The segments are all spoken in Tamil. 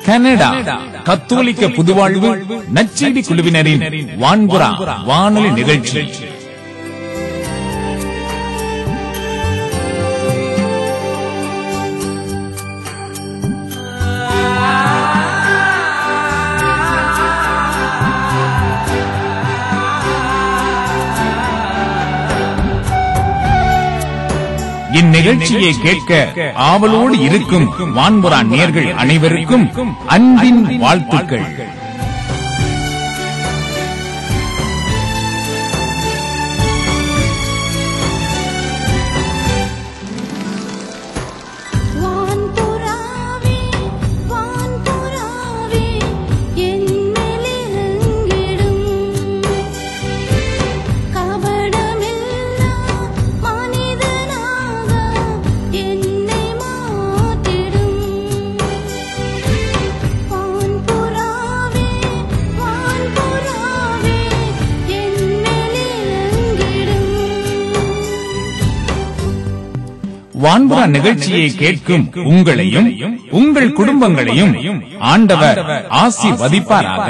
கனடா கத்தோலிக்க புதுவாழ்வு நச்செய்தி குழுவினரின் வான்புறா வானொலி நிகழ்ச்சி இந்நிகழ்ச்சியை கேட்க ஆவலோடு இருக்கும் வான்புறா நேர்கள் அனைவருக்கும் அன்பின் வாழ்த்துக்கள் வான்புறாவே வான்புறாவே என்னிலிருங்கிடும் கபடமில்லா மனிதனாக என்னை மாற்றிடும் வான்புறாவே வான்புறாவே என்னிலிருங்கிடும் வான்புறா நிகழ்ச்சியை கேட்கும் உங்களையும் உங்கள் குடும்பங்களையும் ஆண்டவர் ஆசீர்வதிப்பாராக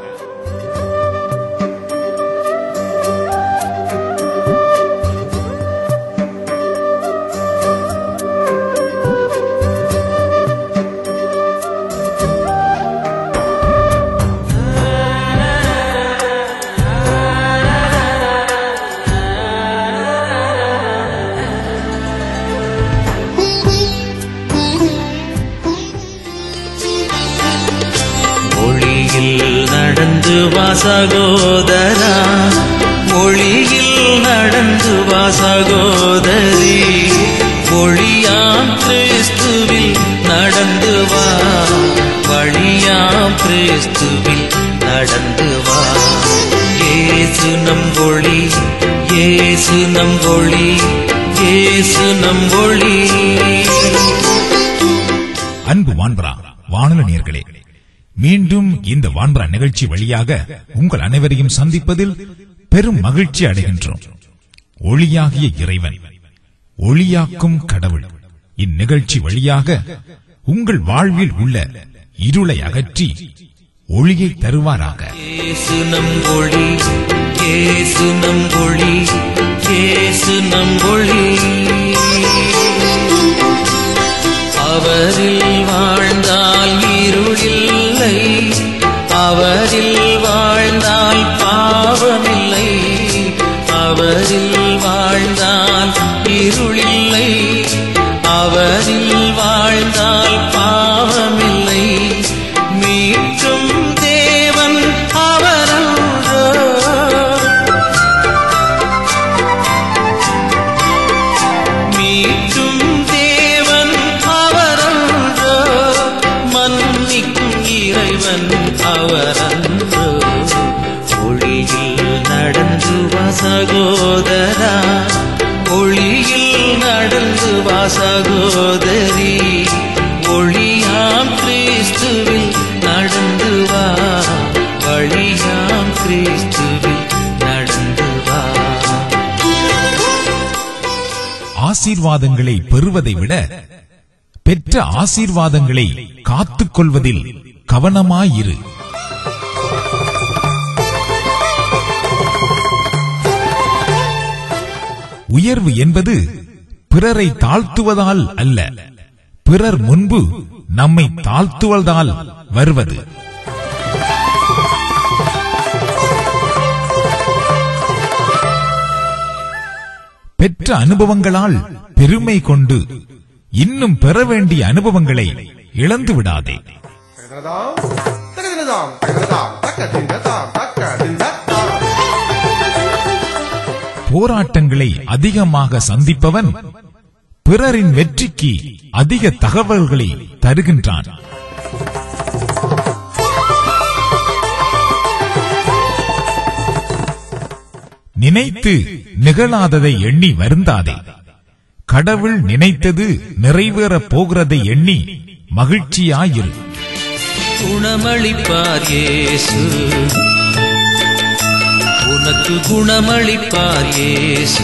மொழியில் நடந்து வா சகோதரா மொழியில் நடந்து வா சகோதரி மொழியாம் கிறிஸ்துவில் நடந்து வா வழியாம் கிறிஸ்துவில் நடந்து வா ஏசு நம் ஒளி ஏசு நம் ஒளி ஏசு நம் ஒளி அன்பு வான்பரா வானொலி நேர்களே மீண்டும் இந்த வான்பரா நிகழ்ச்சி வழியாக உங்கள் அனைவரையும் சந்திப்பதில் பெரும் மகிழ்ச்சி அடைகின்றோம் ஒளியாகிய இறைவன் ஒளியாக்கும் கடவுள் இந்நிகழ்ச்சி வழியாக உங்கள் வாழ்வில் உள்ள இருளை அகற்றி ஒளியை தருவாராக ஏசு நம் ஒளி ஏசு நம் ஒளி ஏசு நம் ஒளி அவரில் வாழ்ந்தால் இருளில்லை அவரில் வாழ்ந்தால் பாவமில்லை அவரில் வாழ்ந்தால் இருளில்லை அவரில் வாழ்ந்தால் பாவமில்லை மீட்கும் தேவன் அவரன்றோ மீட்டும் தேவன் அவரன்றோ மன்னிக்கும் இறைவன் அவரன்றோ ஒளியில் நடந்து வா சகோதரா ஒளியில் நடந்து வா சகோதரி ஒளியாம் கிறிஸ்துவில் நடந்து வா வழியாம் கிறிஸ்துவில் நடந்து வா ஆசீர்வாதங்களை பெறுவதை விட பெற்ற ஆசீர்வாதங்களை காத்துக் கொள்வதில் கவனமாயிரு உயர்வு என்பது பிறரை தாழ்த்துவதால் அல்ல பிறர் முன்பு நம்மை தாழ்த்துவதால் வருவது பெற்ற அனுபவங்களால் பெருமை கொண்டு இன்னும் பெற வேண்டிய அனுபவங்களை இழந்து விடாதே தகதினதாம் தகதினதாம் தக்கதினதாம் தக்கதினதாம் போராட்டங்களை அதிகமாக சந்திப்பவன் பிறரின் வெற்றிக்கு அதிக தகவல்களை தருகின்றான் நினைத்து நிகழாததை எண்ணி வருந்தாதே கடவுள் நினைத்தது நிறைவேறப் போகிறதை எண்ணி மகிழ்ச்சியாயிரு குணமளிப்பார் இயேசு உனக்கு குணமளிப்பார் இயேசு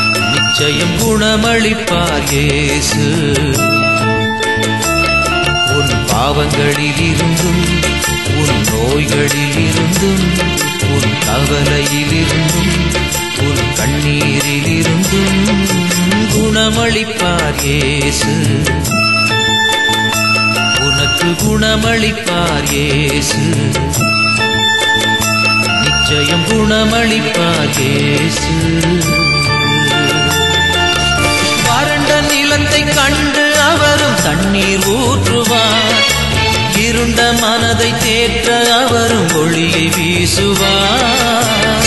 நிச்சயம் குணமளிப்பார் இயேசு பாவங்களில் இருந்தும் உன் நோய்களில் இருந்தும் உன் கவலையில் இருந்தும் உன் கண்ணீரில் இருந்தும் குணமளிப்பார் இயேசு உனக்கு குணமளிப்பார் இயேசு நிச்சயம் குணமளிப்பார் இயேசு வறண்ட நிலத்தை கண்டு அவரும் தண்ணீர் ஊற்றுவார் இருண்ட மனதை தேற்ற அவரும் ஒளியை வீசுவார்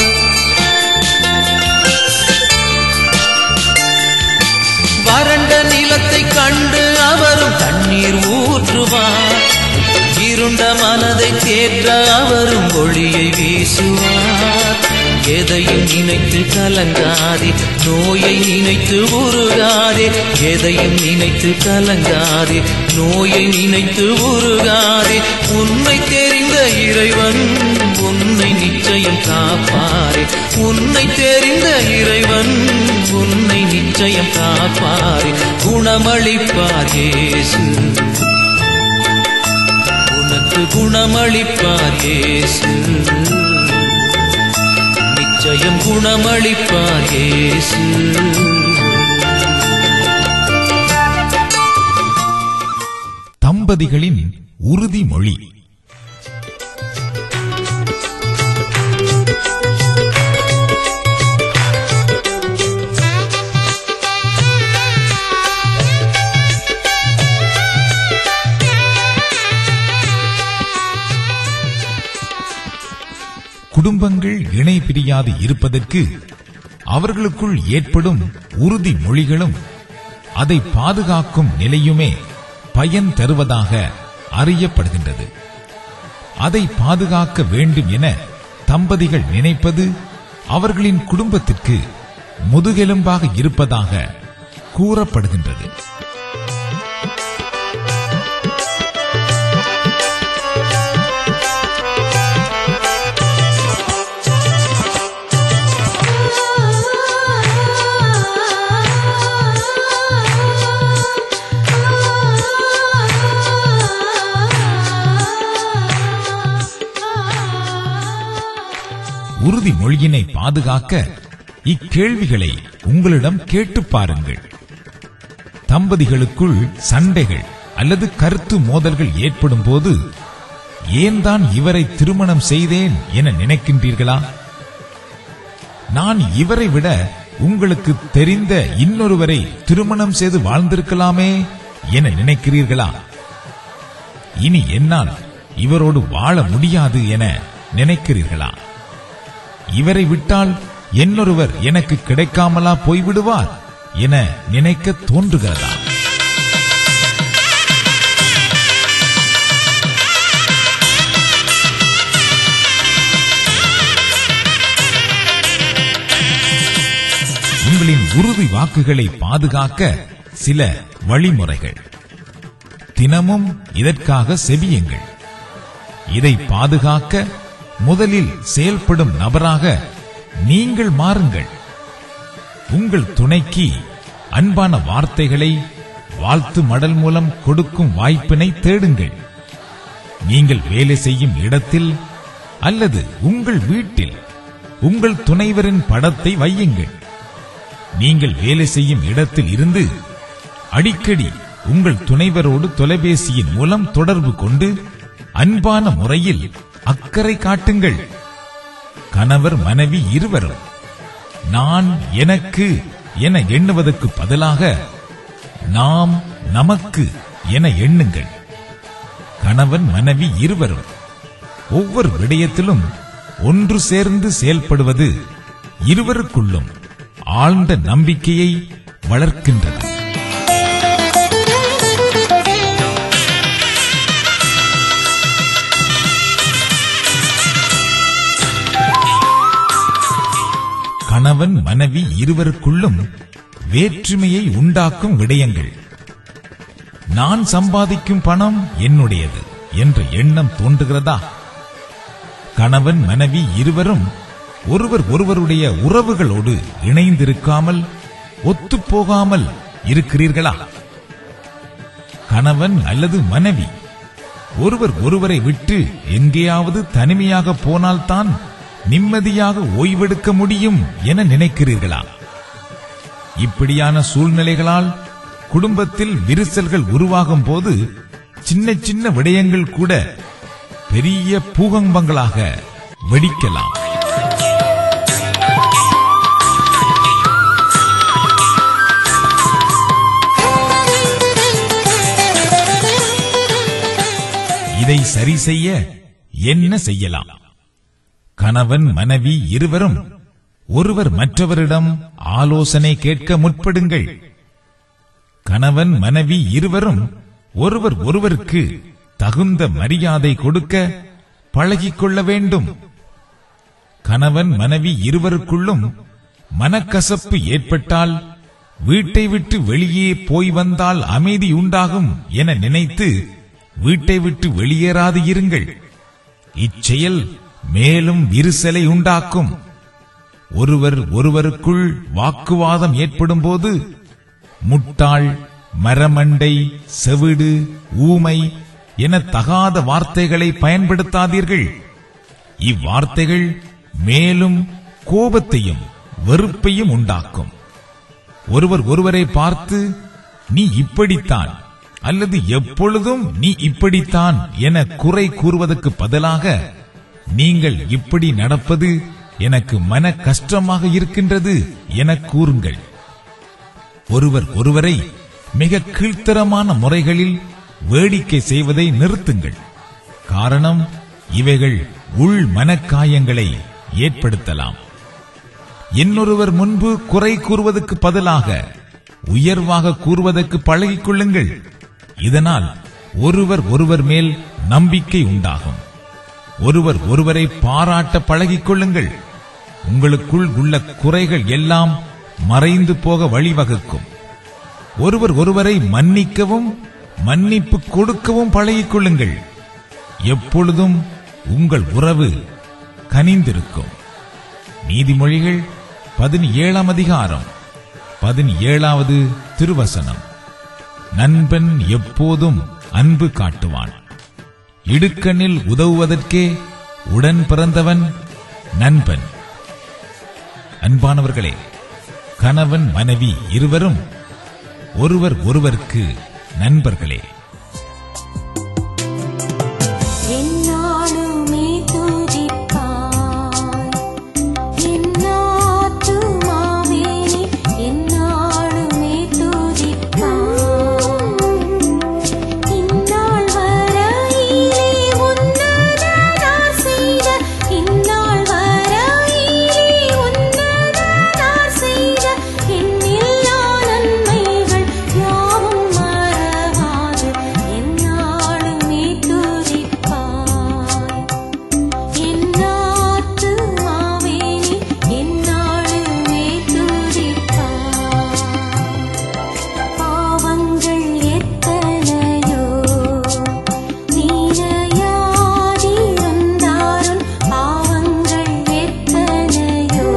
வறண்ட நிலத்தை கண்டு அவரும் தண்ணீர் ஊற்றுவார் இருண்ட மனதை தேற்ற அவரும் ஒளியை வீசுவார் எதையும் நினைத்து கலங்காதே நோயை நினைத்து உருகாதே எதையும் நினைத்து கலங்காதே நோயை நினைத்து உருகாதே உன்னை தெரிந்த இறைவன் உன்னை நிச்சயம் காப்பாரே உன்னை தெரிந்த இறைவன் உன்னை நிச்சயம் காப்பாரே குணமளிப்பார் இயேசு உனக்கு குணமளிப்பார் இயேசு நிச்சயம் குணமளிப்பார் இயேசு தம்பதிகளின் உறுதிமொழி குடும்பங்கள் இணை பிரியாது இருப்பதற்கு அவர்களுக்குள் ஏற்படும் உறுதிமொழிகளும் அதை பாதுகாக்கும் நிலையுமே பயன் தருவதாக அறியப்படுகின்றது அதை பாதுகாக்க வேண்டும் என தம்பதிகள் நினைப்பது அவர்களின் குடும்பத்திற்கு முதுகெலும்பாக இருப்பதாக கூறப்படுகின்றது உறுதிமொழியினை பாதுகாக்க இக்கேள்விகளை உங்களிடம் கேட்டுப் பாருங்கள் தம்பதிகளுக்குள் சண்டைகள் அல்லது கருத்து மோதல்கள் ஏற்படும் போது ஏன் தான் இவரை திருமணம் செய்தேன் என நினைக்கின்றீர்களா நான் இவரை விட உங்களுக்கு தெரிந்த இன்னொருவரை திருமணம் செய்து வாழ்ந்திருக்கலாமே என நினைக்கிறீர்களா இனி என்னால் இவரோடு வாழ முடியாது என நினைக்கிறீர்களா இவரை விட்டால் இன்னொருவர் எனக்கு கிடைக்காமலா போய்விடுவார் என நினைக்க தோன்றுகிறதா உங்களின் உறுதி வாக்குகளை பாதுகாக்க சில வழிமுறைகள் தினமும் இதற்காக செவியுங்கள் இதை பாதுகாக்க முதலில் செயல்படும் நபராக நீங்கள் மாறுங்கள் உங்கள் துணைக்கு அன்பான வார்த்தைகளை வாழ்த்து மடல் மூலம் கொடுக்கும் வாய்ப்பினை தேடுங்கள் நீங்கள் வேலை செய்யும் இடத்தில் அல்லது உங்கள் வீட்டில் உங்கள் துணைவரின் படத்தை வையுங்கள் நீங்கள் வேலை செய்யும் இடத்தில் இருந்து அடிக்கடி உங்கள் துணைவரோடு தொலைபேசியின் மூலம் தொடர்பு கொண்டு அன்பான முறையில் அக்கறை காட்டுங்கள் கணவர் மனைவி இருவரும் நான் எனக்கு என எண்ணுவதற்கு பதிலாக நாம் நமக்கு என எண்ணுங்கள் கணவன் மனைவி இருவரும் ஒவ்வொரு விடயத்திலும் ஒன்று சேர்ந்து செயல்படுவது இருவருக்குள்ளும் ஆழ்ந்த நம்பிக்கையை வளர்க்கின்றது கணவன் மனைவி இருவருக்குள்ளும் வேற்றுமையை உண்டாக்கும் விடயங்கள் நான் சம்பாதிக்கும் பணம் என்னுடையது என்ற எண்ணம் தோன்றுகிறதா கணவன் மனைவி இருவரும் ஒருவர் ஒருவருடைய உறவுகளோடு இணைந்திருக்காமல் ஒத்துப்போகாமல் இருக்கிறீர்களா கணவன் அல்லது மனைவி ஒருவர் ஒருவரை விட்டு எங்கேயாவது தனிமையாக போனால்தான் நிம்மதியாக ஓய்வெடுக்க முடியும் என நினைக்கிறீர்களா இப்படியான சூழ்நிலைகளால் குடும்பத்தில் விரிசல்கள் உருவாகும் போது சின்ன சின்ன விடயங்கள் கூட பெரிய பூகம்பங்களாக வெடிக்கலாம் இதை சரி செய்ய என்ன செய்யலாம் கணவன் மனைவி இருவரும் ஒருவர் மற்றவரிடம் ஆலோசனை கேட்க முற்படுங்கள் கணவன் மனைவி இருவரும் ஒருவர் ஒருவருக்கு தகுந்த மரியாதை கொடுக்க பழகிக் கொள்ள வேண்டும் கணவன் மனைவி இருவருக்குள்ளும் மனக்கசப்பு ஏற்பட்டால் வீட்டை விட்டு வெளியே போய் வந்தால் அமைதி உண்டாகும் என நினைத்து வீட்டை விட்டு வெளியேறாது இருங்கள் இச்செயல் மேலும் விரிசலை உண்டாக்கும் ஒருவர் ஒருவருக்குள் வாக்குவாதம் ஏற்படும் போது முட்டாள் மரமண்டை செவிடு ஊமை என தகாத வார்த்தைகளை பயன்படுத்தாதீர்கள் இவ்வார்த்தைகள் மேலும் கோபத்தையும் வெறுப்பையும் உண்டாக்கும் ஒருவர் ஒருவரை பார்த்து நீ இப்படித்தான் அல்லது எப்பொழுதும் நீ இப்படித்தான் என குறை கூறுவதற்கு பதிலாக நீங்கள் இப்படி நடப்பது எனக்கு மன கஷ்டமாக இருக்கின்றது என கூறுங்கள் ஒருவர் ஒருவரை மிக கீழ்த்தரமான முறைகளில் வேடிக்கை செய்வதை நிறுத்துங்கள் காரணம் இவைகள் உள் மனக்காயங்களை ஏற்படுத்தலாம் இன்னொருவர் முன்பு குறை கூறுவதற்கு பதிலாக உயர்வாக கூறுவதற்கு பழகிக் கொள்ளுங்கள் இதனால் ஒருவர் ஒருவர் மேல் நம்பிக்கை உண்டாகும் ஒருவர் ஒருவரை பாராட்ட பழகிக் கொள்ளுங்கள் உங்களுக்குள் உள்ள குறைகள் எல்லாம் மறைந்து போக வழிவகுக்கும் ஒருவர் ஒருவரை மன்னிக்கவும் மன்னிப்பு கொடுக்கவும் பழகிக் கொள்ளுங்கள் எப்பொழுதும் உங்கள் உறவு கனிந்திருக்கும் நீதிமொழிகள் பதினேழாம் அதிகாரம் பதினேழாவது திருவசனம் நண்பன் எப்போதும் அன்பு காட்டுவான் இடுக்கண்ணில் உதவுவதற்கே உடன் பிறந்தவன் நண்பன் அன்பானவர்களே கணவன் மனைவி இருவரும் ஒருவர் ஒருவருக்கு நண்பர்களே என்னாலுமே துதிப்பாய் என்னாத்துமாவே என்னாலுமே துதிப்பாய் இந்நாள் வரையிலே உன்னதனார் செய்த இந்நாள் வரையிலே உன்னதனார் செய்த எண்ணில்லா நன்மைகள் யாவும் மறவாது என்னாலுமே துதிப்பாய் என்னாத்துமாவே என்னாலுமே துதிப்பாய் பாவங்கள் எத்தனையோ நீரையாதிருந்தாரும் பாவங்கள் எத்தனையோ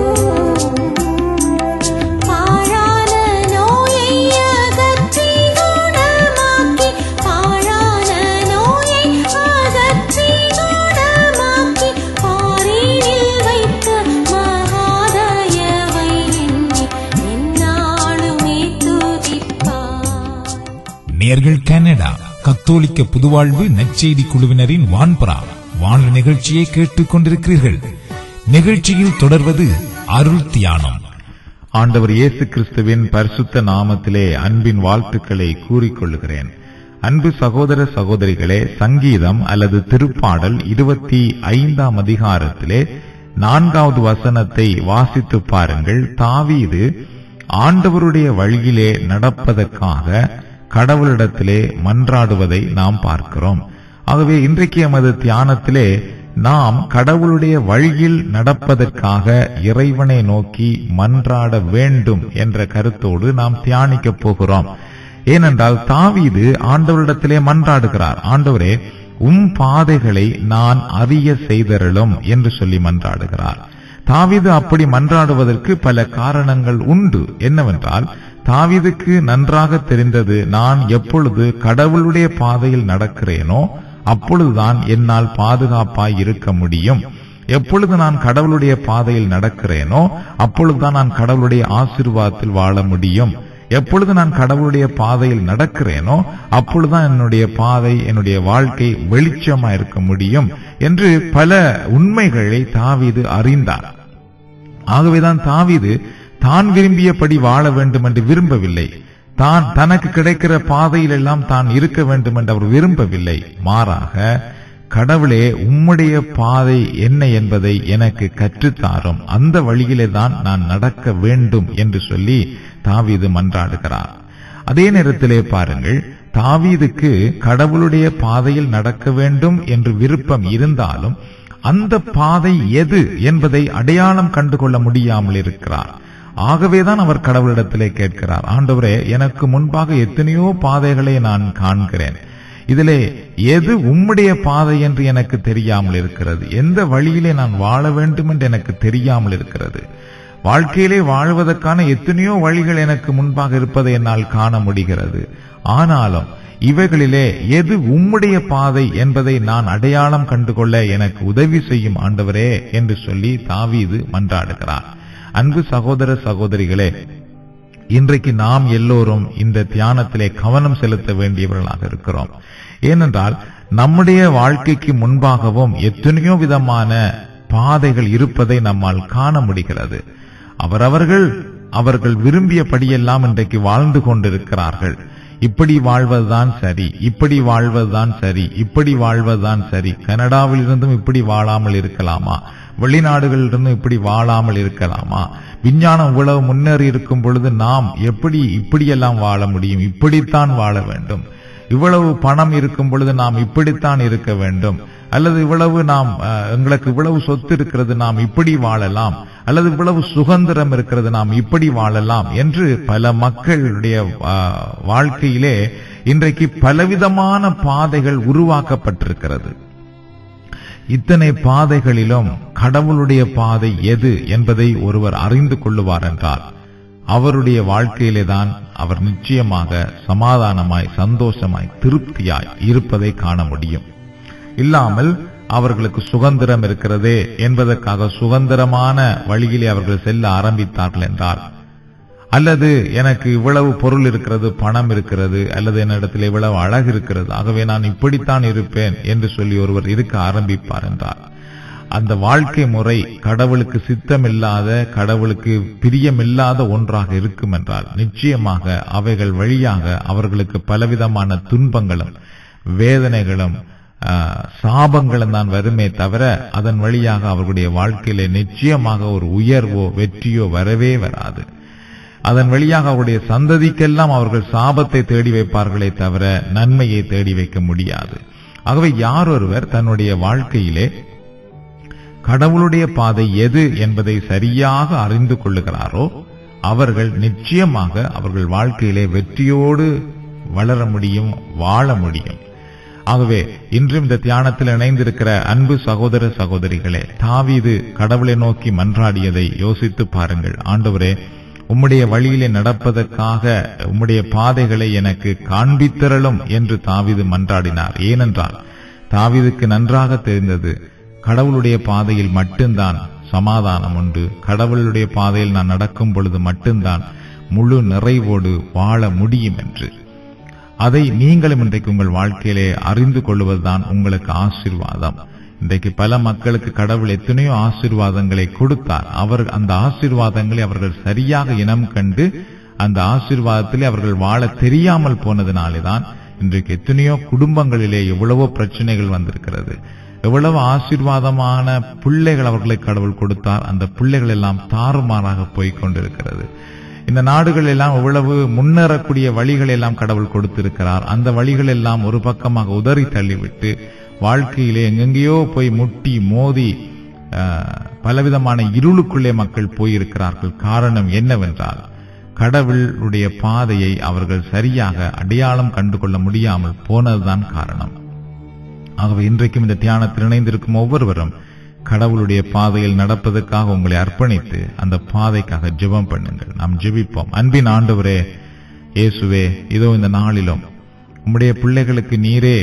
பாழான நோயை அகற்றி குணமாக்கி பாழான நோயை அகற்றி குணமாக்கி பாரினில் வைத்த மகாதயவை எண்ணி என்னாலுமே துதிப்பாய் நேர்கள் கனடா கத்தோலிக்க புதுவாழ்வு நற்செய்தி குழுவினரின் வான்பரா வானொலி நிகழ்ச்சியை கேட்டுக் கொண்டிருக்கிறீர்கள் நிகழ்ச்சியில் தொடர்வது அருள் தியானம் ஆண்டவர் இயேசு கிறிஸ்துவின் பரிசுத்த நாமத்திலே அன்பின் வாழ்த்துக்களை கூறிக்கொள்ளுகிறேன் அன்பு சகோதர சகோதரிகளே சங்கீதம் அல்லது திருப்பாடல் இருபத்தி ஐந்தாம் அதிகாரத்திலே நான்காவது வசனத்தை வாசித்து பாருங்கள் தாவீது ஆண்டவருடைய வழியிலே நடப்பதற்காக கடவுளிடத்திலே மன்றாடுவதை நாம் பார்க்கிறோம் ஆகவே இன்றைக்கு எமது தியானத்திலே நாம் கடவுளுடைய வழியில் நடப்பதற்காக இறைவனை நோக்கி மன்றாட வேண்டும் என்ற கருத்தோடு நாம் தியானிக்கப் போகிறோம் ஏனென்றால் தாவீது ஆண்டவரிடத்திலே மன்றாடுகிறார் ஆண்டவரே உம் பாதைகளை நான் அறிய செய்தருளும் என்று சொல்லி மன்றாடுகிறார் தாவீது அப்படி மன்றாடுவதற்கு பல காரணங்கள் உண்டு என்னவென்றால் தாவீதுக்கு நன்றாக தெரிந்தது நான் எப்பொழுது கடவுளுடைய பாதையில் நடக்கிறேனோ அப்பொழுதுதான் என்னால் பாதுகாப்பாய் இருக்க முடியும் எப்பொழுது நான் கடவுளுடைய பாதையில் நடக்கிறேனோ அப்பொழுதுதான் நான் கடவுளுடைய ஆசீர்வாதத்தில் வாழ முடியும் எப்பொழுது நான் கடவுளுடைய பாதையில் நடக்கிறேனோ அப்பொழுதுதான் என்னுடைய பாதை என்னுடைய வாழ்க்கை வெளிச்சமா இருக்க முடியும் என்று பல உண்மைகளை தாவீது அறிந்தார் ஆகவேதான் தாவீது தான் விரும்பியபடி வாழ வேண்டும் என்று விரும்பவில்லை தான் தனக்கு கிடைக்கிற பாதையில் எல்லாம் தான் இருக்க வேண்டும் என்று அவர் விரும்பவில்லை மாறாக கடவுளே உம்முடைய பாதை என்ன என்பதை எனக்கு கற்றுத்தாரும் அந்த வழியிலே தான் நான் நடக்க வேண்டும் என்று சொல்லி தாவீது மன்றாடுகிறார் அதே நேரத்திலே பாருங்கள் தாவீதுக்கு கடவுளுடைய பாதையில் நடக்க வேண்டும் என்று விருப்பம் இருந்தாலும் அந்த பாதை எது என்பதை அடையாளம் கண்டுகொள்ள முடியாமல் இருக்கிறார் ஆகவேதான் அவர் கடவுளிடத்திலே கேட்கிறார் ஆண்டவரே எனக்கு முன்பாக எத்தனையோ பாதைகளை நான் காண்கிறேன் இதிலே எது உம்முடைய பாதை என்று எனக்கு தெரியாமல் இருக்கிறது எந்த வழியிலே நான் வாழ வேண்டும் என்று எனக்கு தெரியாமல் இருக்கிறது வாழ்க்கையிலே வாழ்வதற்கான எத்தனையோ வழிகள் எனக்கு முன்பாக இருப்பதை என்னால் காண முடிகிறது ஆனாலும் இவைகளிலே எது உம்முடைய பாதை என்பதை நான் அடையாளம் கண்டுகொள்ள எனக்கு உதவி செய்யும் ஆண்டவரே என்று சொல்லி தாவீது மன்றாடுகிறார் அன்பு சகோதர சகோதரிகளே இன்றைக்கு நாம் எல்லோரும் இந்த தியானத்திலே கவனம் செலுத்த வேண்டியவர்களாக இருக்கிறோம் ஏனென்றால் நம்முடைய வாழ்க்கைக்கு முன்பாகவும் எத்தனையோ விதமான பாதைகள் இருப்பதை நம்மால் காண முடிகிறது அவரவர்கள் அவர்கள் விரும்பியபடியெல்லாம் இன்றைக்கு வாழ்ந்து கொண்டிருக்கிறார்கள் இப்படி வாழ்வதுதான் சரி இப்படி வாழ்வதுதான் சரி இப்படி வாழ்வதுதான் சரி கனடாவில் இருந்தும் இப்படி வாழாமல் இருக்கலாமா வெளிநாடுகளிலிருந்தும் இப்படி வாழாமல் இருக்கலாமா விஞ்ஞானம் இவ்வளவு முன்னேறி இருக்கும் பொழுது நாம் எப்படி இப்படியெல்லாம் வாழ முடியும் இப்படித்தான் வாழ வேண்டும் இவ்வளவு பணம் இருக்கும் பொழுது நாம் இப்படித்தான் இருக்க வேண்டும் அல்லது இவ்வளவு நாம் அஹ், எங்களுக்கு இவ்வளவு சொத்து இருக்கிறது நாம் இப்படி வாழலாம் அல்லது இவ்வளவு சுதந்திரம் இருக்கிறது நாம் இப்படி வாழலாம் என்று பல மக்களுடைய அஹ், வாழ்க்கையிலே இன்றைக்கு பலவிதமான பாதைகள் உருவாக்கப்பட்டிருக்கிறது இத்தனை பாதைகளிலும் கடவுளுடைய பாதை எது என்பதை ஒருவர் அறிந்து கொள்ளுவார் என்றால் அவருடைய வாழ்க்கையிலே தான் அவர் நிச்சயமாக சமாதானமாய் சந்தோஷமாய் திருப்தியாய் இருப்பதை காண முடியும் இல்லாமல் அவர்களுக்கு சுதந்திரம் இருக்கிறதே என்பதற்காக சுதந்திரமான வழியிலே அவர்கள் செல்ல ஆரம்பித்தார்கள் என்றால் அல்லது எனக்கு இவ்வளவு பொருள் இருக்கிறது பணம் இருக்கிறது அல்லது என்னிடத்தில் இவ்வளவு அழகு இருக்கிறது ஆகவே நான் இப்படித்தான் இருப்பேன் என்று சொல்லி ஒருவர் இருக்க ஆரம்பிப்பார் என்றார் அந்த வாழ்க்கை முறை கடவுளுக்கு சித்தமில்லாத கடவுளுக்கு பிரியமில்லாத ஒன்றாக இருக்கும் என்றால் நிச்சயமாக அவைகள் வழியாக அவர்களுக்கு பலவிதமான துன்பங்களும் வேதனைகளும் ஆஹ், சாபங்களும் தான் வருமே தவிர அதன் வழியாக அவர்களுடைய வாழ்க்கையிலே நிச்சயமாக ஒரு உயர்வோ வெற்றியோ வரவே வராது அதன் வழியாக அவருடைய சந்ததிக்கெல்லாம் அவர்கள் சாபத்தை தேடி வைப்பார்களே தவிர நன்மையை தேடி வைக்க முடியாது ஆகவே யார் ஒருவர் தன்னுடைய வாழ்க்கையிலே கடவுளுடைய பாதை எது என்பதை சரியாக அறிந்து கொள்ளுகிறாரோ அவர்கள் நிச்சயமாக அவர்கள் வாழ்க்கையிலே வெற்றியோடு வளர முடியும் வாழ முடியும் ஆகவே இன்றும் இந்த தியானத்தில் இணைந்திருக்கிற அன்பு சகோதர சகோதரிகளே தாவீது கடவுளை நோக்கி மன்றாடியதை யோசித்து பாருங்கள் ஆண்டவரே உம்முடைய வழியிலே நடப்பதற்காக உம்முடைய பாதைகளை எனக்கு காண்பித்தரலும் என்று தாவீது மன்றாடினார் ஏனென்றால் தாவீதுக்கு நன்றாக தெரிந்தது கடவுளுடைய பாதையில் மட்டும்தான் சமாதானம் உண்டு கடவுளுடைய பாதையில் நான் நடக்கும் பொழுது மட்டும்தான் முழு நிறைவோடு வாழ முடியும் என்று அதை நீங்களும் இன்றைக்கு உங்கள் வாழ்க்கையிலே அறிந்து கொள்வதுதான் உங்களுக்கு ஆசீர்வாதம் இன்றைக்கு பல மக்களுக்கு கடவுள் எத்தனையோ ஆசீர்வாதங்களை கொடுத்தார் அவர் அந்த ஆசீர்வாதங்களை அவர்கள் சரியாக இனம் கண்டு அந்த ஆசீர்வாதத்திலே அவர்கள் வாழ தெரியாமல் போனதினாலேதான் இன்றைக்கு எத்தனையோ குடும்பங்களிலே எவ்வளவோ பிரச்சனைகள் வந்திருக்கிறது எவ்வளவு ஆசீர்வாதமான பிள்ளைகள் அவர்களுக்கு கடவுள் கொடுத்தார் அந்த பிள்ளைகள் எல்லாம் தாறுமாறாக போய்க் கொண்டிருக்கிறது இந்த நாடுகள் எல்லாம் எவ்வளவு முன்னேறக்கூடிய வழிகள் எல்லாம் கடவுள் கொடுத்திருக்கிறார் அந்த வழிகள் எல்லாம் ஒரு பக்கமாக உதறி தள்ளிவிட்டு வாழ்க்கையிலே எங்கெங்கேயோ போய் முட்டி மோதி ஆஹ், பலவிதமான இருளுக்குள்ளே மக்கள் போயிருக்கிறார்கள் காரணம் என்னவென்றால் கடவுளுடைய பாதையை அவர்கள் சரியாக அடையாளம் கண்டுகொள்ள முடியாமல் போனதுதான் காரணம் ஆகவே இன்றைக்கும் இந்த தியானத்தில் இணைந்திருக்கும் ஒவ்வொருவரும் கடவுளுடைய பாதையில் நடப்பதற்காக உங்களை அர்ப்பணித்து அந்த பாதைக்காக ஜெபம் பண்ணுங்கள் நாம் ஜெபிப்போம் அன்பின் ஆண்டவரே இயேசுவே இதோ இந்த நாளிலும் உம்முடைய பிள்ளைகளுக்கு நீரே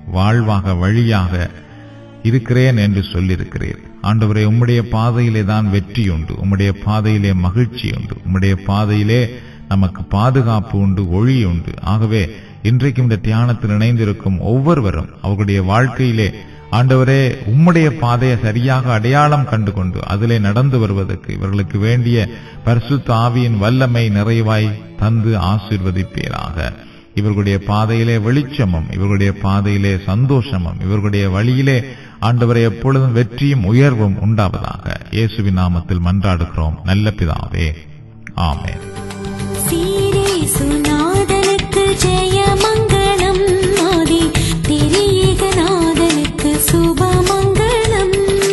வாழ்வாக வழியாக இருக்கிறேன் என்று சொல்லியிருக்கிறீர் ஆண்டவரே உம்முடைய பாதையிலே தான் வெற்றி உண்டு உம்முடைய பாதையிலே மகிழ்ச்சி உண்டு உம்முடைய பாதையிலே நமக்கு பாதுகாப்பு உண்டு ஒளி உண்டு ஆகவே இன்றைக்கு இந்த தியானத்தில் இணைந்திருக்கும் ஒவ்வொருவரும் அவர்களுடைய வாழ்க்கையிலே ஆண்டவரே உம்முடைய பாதையை சரியாக அடையாளம் கண்டு கொண்டு அதிலே நடந்து வருவதற்கு இவர்களுக்கு வேண்டிய பரிசுத்த ஆவியின் வல்லமை நிறைவாய் தந்து ஆசீர்வதிப்பீராக இவர்களுடைய பாதையிலே வெளிச்சமும் இவர்களுடைய பாதையிலே சந்தோஷமும் இவர்களுடைய வழியிலே ஆண்டவரை எப்பொழுதும் வெற்றியும் உயர்வும் உண்டாவதாக இயேசுவின் நாமத்தில் மன்றாடுகிறோம் நல்ல பிதாவே ஆமென் சீரே சுநாதனுக்கு ஜெயமங்கலம் ஆதி திரியேகநாதனுக்கு சுபமங்கலம்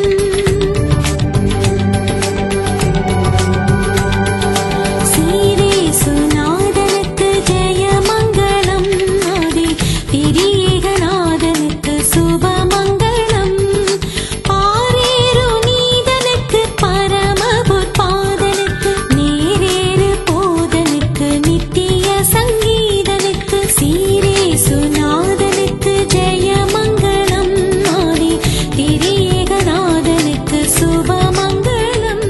சீரே சுநாதனுக்கு ஜெயமங்கலம் ஆதி திரியேகநாதனுக்கு சுபமங்கலம் பாரேரு நீதனுக்கு பரமபுற்பாதனுக்கு நேரேறு போதனுக்கு நித்திய சங்கீதனுக்கு சீரே சுநாதனுக்கு ஜெயமங்கலம் ஆதி திரியேகநாதனுக்கு சுபமங்கலம்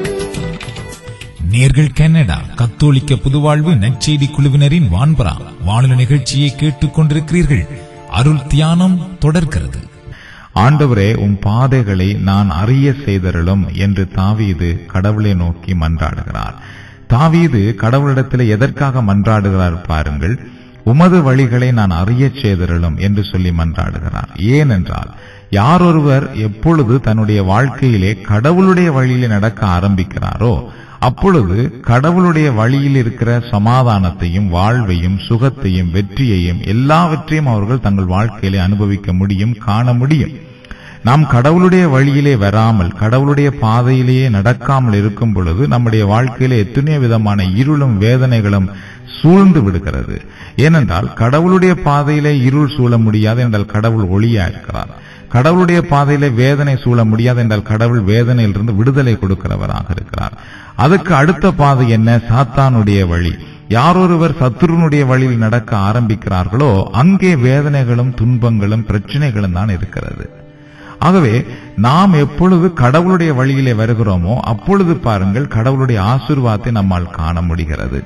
நேர்கள் கனடா கத்தோலிக்க புதுவாழ்வு நற்செய்தி குழுவினரின் வான்பரா வானொலி நிகழ்ச்சியை கேட்டுக் கொண்டிருக்கிறீர்கள் அருள் தியானம் தொடர்கிறது ஆண்டவரே உம் பாதைகளை நான் அறிய செய்தருளும் என்று தாவீது கடவுளை நோக்கி மன்றாடுகிறார் தாவீது கடவுளிடத்தில் எதற்காக மன்றாடுகிறார் பாருங்கள் உமது வழிகளை நான் அறியச் செய்தருளும் என்று சொல்லி மன்றாடுகிறார் ஏனென்றால் யாரொருவர் எப்பொழுது தன்னுடைய வாழ்க்கையிலே கடவுளுடைய வழியிலே நடக்க ஆரம்பிக்கிறாரோ அப்பொழுது கடவுளுடைய வழியில் இருக்கிற சமாதானத்தையும் வாழ்வையும் சுகத்தையும் வெற்றியையும் எல்லாவற்றையும் அவர்கள் தங்கள் வாழ்க்கையிலே அனுபவிக்க முடியும் காண முடியும் நாம் கடவுளுடைய வழியிலே வராமல் கடவுளுடைய பாதையிலேயே நடக்காமல் இருக்கும் பொழுது நம்முடைய வாழ்க்கையிலே எத்தனையோ விதமான இருளும் வேதனைகளும் சூழ்ந்து விடுகிறது ஏனென்றால் கடவுளுடைய பாதையிலே இருள் சூழ முடியாது என்றால் கடவுள் ஒளியா இருக்கிறார் கடவுளுடைய பாதையிலே வேதனை சூழ முடியாது என்றால் கடவுள் வேதனையிலிருந்து விடுதலை கொடுக்கிறவராக இருக்கிறார் அதுக்கு அடுத்த பாதை என்ன சாத்தானுடைய வழி யாரொருவர் சத்துருனுடைய வழியில் நடக்க ஆரம்பிக்கிறார்களோ அங்கே வேதனைகளும் துன்பங்களும் பிரச்சனைகளும் தான் இருக்கிறது ஆகவே நாம் எப்பொழுது கடவுளுடைய வழியிலே வருகிறோமோ அப்பொழுது பாருங்கள் கடவுளுடைய ஆசீர்வாதத்தை நம்மால் காண முடிகிறது